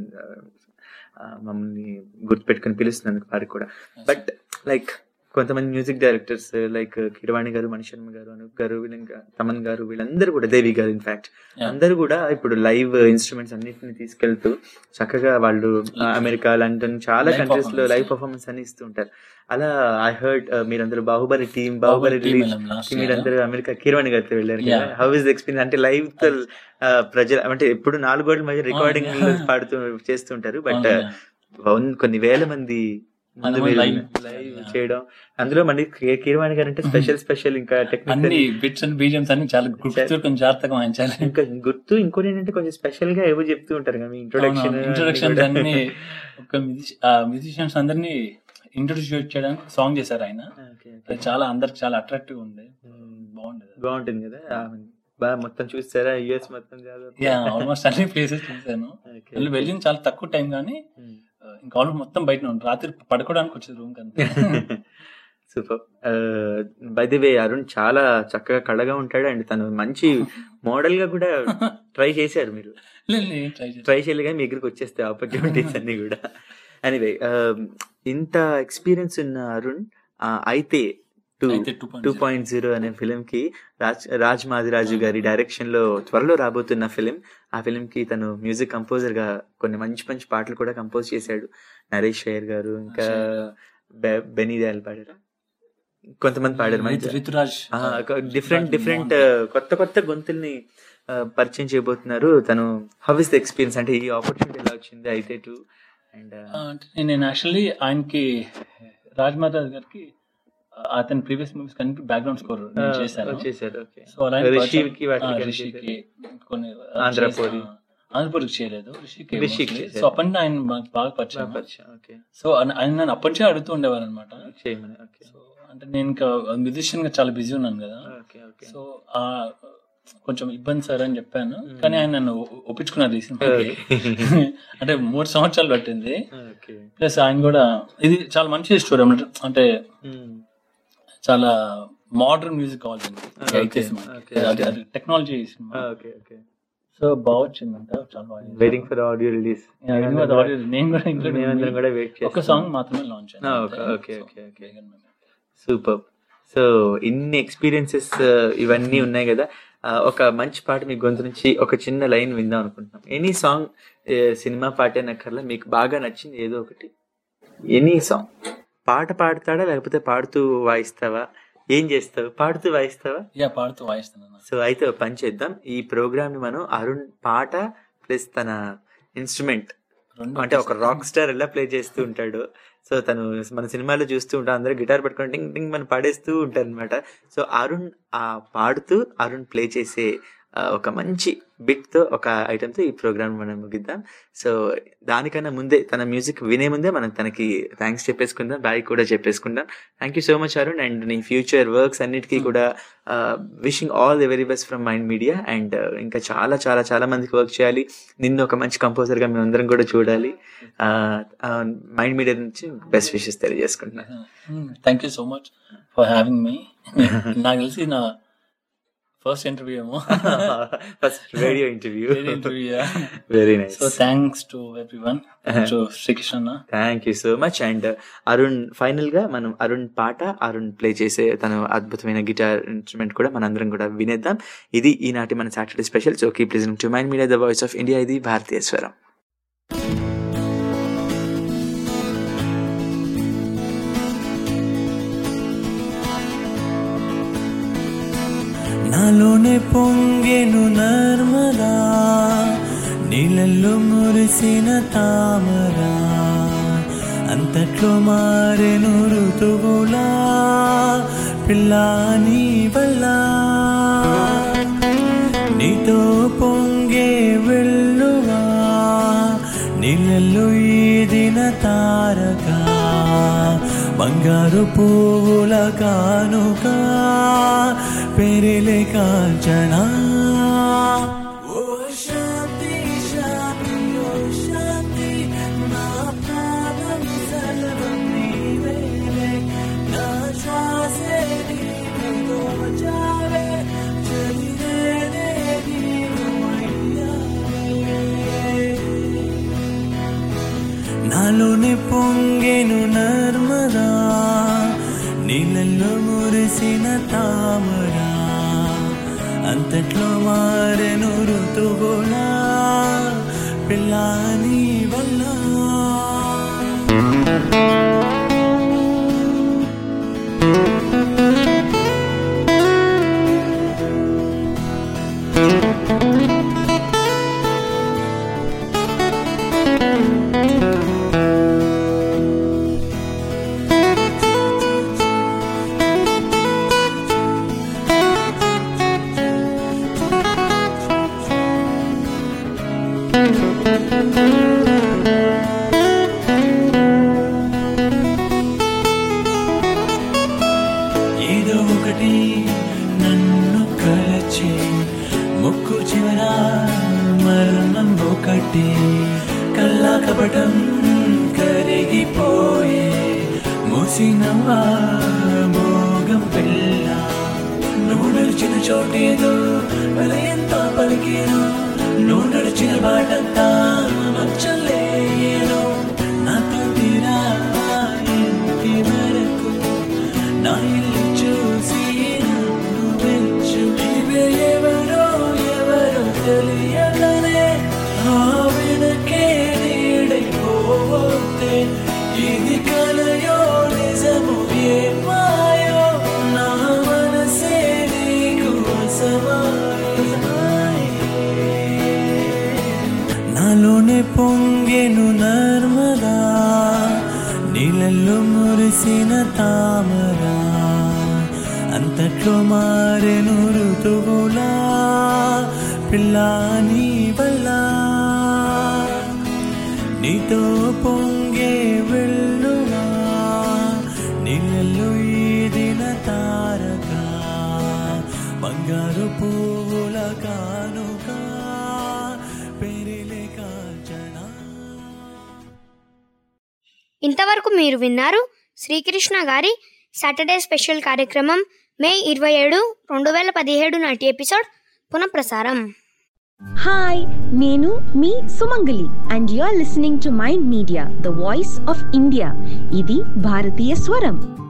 మమ్మల్ని గుర్తుపెట్టుకుని పిలుస్తున్నందుకు వారికి కూడా బట్ లైక్ కొంతమంది మ్యూజిక్ డైరెక్టర్స్ లైక్ కిరవాణి గారు మణిశర్మ గారు అనూప్ గారు వీళ్ళ ఇంకా తమన్ గారు వీళ్ళందరూ కూడా దేవి గారు ఇన్ఫాక్ట్ అందరూ కూడా ఇప్పుడు లైవ్ ఇన్స్ట్రుమెంట్స్ అన్నిటిని తీసుకెళ్తూ చక్కగా వాళ్ళు అమెరికా లండన్ చాలా
Live
కంట్రీస్ లో
performance.
లైవ్ పర్ఫార్మెన్స్ అని ఇస్తూ ఉంటారు అలా ఐ హర్డ్ మీరందరూ Baahubali team Baahubali
team
release
వెళ్ళాం last
కి
year.
మీరందరూ అమెరికా కిరవాణి గారితో వెళ్ళారు కదా
Yeah.
హౌ ఇస్ ఎక్స్పీరియన్స్ అంటే లైవ్ తో ఆ, ప్రజలు అంటే ఎప్పుడు నాలుగు గోడల మధ్య రికార్డింగ్
yeah.
పాడుతూ చేస్తుంటారు బట్
అవును,
కొన్ని వేల మంది ముందు
అందులో
మీరు
live.
లైవ్ చేయడం అందులో మళ్ళీ కే- కీరవాణి గారు అంటే స్పెషల్ స్పెషల్ ఇంకా టెక్నిక్
అన్ని బిట్స్ అండ్ బీజియమ్స్ అన్ని చాలా గుర్తు కొంచెం జాగ్రత్తగా వాయించాలి
ఇంకా గుర్తు ఇంకోటి ఏంటంటే కొంచెం స్పెషల్ గా ఏవో చెప్తూ ఉంటారు కదా మీ ఇంట్రొడక్షన్
ఇంట్రొడక్షన్స్ అన్ని ఒక మ్యూజిషియన్స్ అందరినీ ఇంట్రొడ్యూస్ చేయడానికి సాంగ్ చేశారు ఆయన అది చాలా అందరికి చాలా అట్రాక్టివ్ ఉంది బాగుండేది
బాగుంటుంది కదా ఆ, బాగా మొత్తం చూస్తారా యుఎస్ మొత్తం జాగ్రత్త
యా ఆల్మోస్ట్ అన్ని ప్లేసెస్ చూసాను
Okay.
మళ్ళీ వెళ్ళింది చాలా తక్కువ టైం కానీ ఇంకా ఆల్మోస్ట్ మొత్తం బయట ఉంది రాత్రి పడుకోవడానికి వచ్చేది రూమ్ కంటే
super by the way Arun చాలా చక్కగా కళగా ఉంటాడు అండ్ తను మంచి మోడల్ గా కూడా ట్రై చేశారు మీరు
ట్రై
ట్రై చేయలేదు కానీ మీ దగ్గరికి వచ్చేస్తాయి ఆపర్చునిటీస్ అన్ని కూడా ఎనీవే ఇంత ఎక్స్పీరియన్స్ ఉన్న అరుణ్ ఆ, అయితే టూ
అయితే 2.0.
టూ పాయింట్ జీరో అనే ఫిలిం కి రాజ్ రాజ్ మాదిరాజు గారి డైరెక్షన్ లో త్వరలో రాబోతున్న ఫిలిం ఆ ఫిలిం కి తను మ్యూజిక్ కంపోజర్ గా కొన్ని మంచి మంచి పాటలు కూడా కంపోజ్ చేశాడు నరేష్ అయ్యర్ గారు ఇంకా బె- బెనీ దయాల్ పాడారు కొంతమంది పాడారు
రితు- రితురాజ్
డిఫరెంట్ డిఫరెంట్ కొత్త కొత్త గొంతుల్ని ఆ, పరిచయం చేయబోతున్నారు తను హౌ ఇస్ ద ఎక్స్పీరియన్స్ అంటే ఈ ఆపర్చునిటీ ఎలా వచ్చింది అయితే టూ అండ్
అంటే నేను యాక్చువల్లీ ఆయనకి రాజ్మాతాజ్ గారికి అతని ప్రీవియస్ మూవీస్ కన్నీ బ్యాక్గ్రౌండ్ స్కోర్
ఆ,
చేశాను
చేశారు, okay.
సో అలాంటి
రిషికి
project-
వాటికి
ఆ,
అన్ని
రిషికి కొన్ని
ఆంధ్రపూరి.
ఆంధ్రపూర్కి చేయలేదు రిషికి
రిషికి
mostly.
చేశారు.
సో అప్పటి నుంచి ఆయన మాకు బాగా పరిచయం
బాగా పరిచయం, okay.
సో ఆయన ఆయన నన్ను అప్పటి నుంచి అడుగుతూ ఉండేవారు అనమాట
చేయమని ఓకే
అంటే నేను ఇంకా మ్యూజిషియన్ గా చాలా బిజీ ఉన్నాను కదా
ఓకే ఓకే
సో ఆ కొంచెం ఇబ్బంది సార్ అని చెప్పాను కానీ ఆయన నన్ను ఒ- ఒప్పించుకున్నారు ఈ సినిమాకి
Okay.
అంటే మూడు సంవత్సరాలు పట్టింది
ఓకే
ప్లస్ ఆయన కూడా ఇది చాలా మంచి స్టోరీ అన్నమాట అంటే చాలా మోడర్న్ మ్యూజిక్ కావాలండి
Okay.
అయితే సినిమాకి.
Okay.
అది అది టెక్నాలజీ సినిమా
ఓకే ఓకే
సో బాగా వచ్చిందంట చాలా బాగా చేశారు.
Waiting for audio release
Yeah, waiting for the audio release. నేను కూడా include
మేమందరం
ఉంది.
కూడా వెయిట్ చేస్తాం
ఒక song మాత్రమే launch అయింది
ఓకే
అంతే.
Okay
So,
okay okay super so ఇన్ని ఎక్స్పీరియన్సెస్ ఇవన్నీ ఉన్నాయి కదా ఆ, ఒక మంచి పాట మీ గొంతు నుంచి ఒక చిన్న లైన్ విందాం అనుకుంటున్నాం ఎనీ సాంగ్ సినిమా పాటే నక్కర్లా మీకు బాగా నచ్చింది ఏదో ఒకటి ఎనీ సాంగ్ పాట పాడతాడా లేకపోతే పాడుతూ వాయిస్తావా ఏం చేస్తావు పాడుతూ వాయిస్తావా
యా పాడుతూ వాయిస్తాను
సో అయితే ఒక పని చేద్దాం ఈ ప్రోగ్రామ్ ని మనం అరుణ్ పాట ప్లస్ తన ఇన్స్ట్రుమెంట్
రెండు
అంటే ఒక రాక్ స్టార్ ఎలా ప్లే చేస్తూ ఉంటాడు సో తను మన సినిమాలో చూస్తూ ఉంటాం అందరూ గిటార్ పట్టుకొని టింగ్ టింగ్ మనం పాడేస్తూ ఉంటారు అనమాట సో అరుణ్ ఆ పాడుతూ అరుణ్ ప్లే చేసే ఆ, ఒక మంచి బిట్ తో ఒక ఐటమ్ తో ఈ ప్రోగ్రామ్ మనం ముగిద్దాం సో దానికన్నా ముందే తన మ్యూజిక్ వినే ముందే మనం తనకి థ్యాంక్స్ చెప్పేసుకుందాం బాయ్ కూడా చెప్పేసుకుందాం thank you so much Arun and నీ ఫ్యూచర్ వర్క్స్ అన్నిటికీ కూడా wishing all the very best from mind media and ఇంకా చాలా చాలా చాలా మందికి వర్క్ చేయాలి నిన్ను ఒక మంచి కంపోజర్ గా మేము అందరం కూడా చూడాలి మైండ్ మీడియా నుంచి బెస్ట్ విషెస్ తెలియజేసుకుంటున్నాను
thank you so much for having me నాకు తెలిసి నా ఫస్ట్ ఇంటర్వ్యూ ఏమో
first radio interview
radio interview
very nice
so thanks to everyone to Srikrishna
thank you so much and Arun final గా మనం అరుణ్ పాట Arun play చేసే తన అద్భుతమైన గిటార్ ఇన్స్ట్రుమెంట్ కూడా మనందరం కూడా వినేద్దాం ఇది ఈనాటి మన Saturday special so keep listening to mind media the voice of India ఇది భారతీయ స్వరం
నాలోనే పొంగెను నర్మదా నీళ్ళల్లో మురిసిన తామరా అంతట్లో మారెను ఋతువులా పిల్లా నీ వల్ల నీతో పొంగే వెళ్ళువా నీళ్ళల్లో ఈదిన తారక బంగారు పువ్వుల కానుక పెరిలే కాంచనా ఓ శాంతి శాంతి ఓ శాంతి నా ప్రాణం సర్వం నీవేలే నా శ్వాసే నీకు దోచావే చదివేనే నీవు అయ్యావే నాలోనే పొంగెను నర్మదా నీళ్ళల్లో మురిసిన తామరా అంతట్లో మారెను ఋతువులా పిల్లా నీ వల్ల ఏదో ఒకటి నన్ను కలచే ముక్కు చివర మరణం ఒకటి కల్లా కపటం కరిగిపోయే మూసినవా మోగం పిల్ల నువ్వు నడిచిన చోటేదో వలయంతో పలికేను నువ్వు నడిచిన బాటంతా మచ్చలేను నాతో తీరా ఇంటి వరకు నా ఇల్లు చూసి నన్ను మెచ్చు ఇవే ఎవరో ఎవరో తెలియకనే ఆ వెనకే నీడైపోతే ఇది కలయో నిజము ఏ మాయో నా మనసే నీకు అసమాయమాయే. నాలోనే పొంగెను నర్మదా నీళ్ళల్లో మురిసిన తామరా అంతట్లో మారెను ఋతువులా పిల్లా నీ వల్ల నీతో పొంగే వెళ్ళువా నీళ్ళల్లో ఈదిన తారక బంగారు పువ్వుల కానుక పెరిలే కాంచనా
ఇంతవరకు మీరు విన్నారు శ్రీకృష్ణ గారి సాటర్డే స్పెషల్ కార్యక్రమం మే ఇరవై ఏడు రెండు వేల పదిహేడు నాటి ఎపిసోడ్ పునఃప్రసారం
హాయ్ నేను మీ Sumangali and you are listening to mind media the voice of India ఇది భారతీయ స్వరం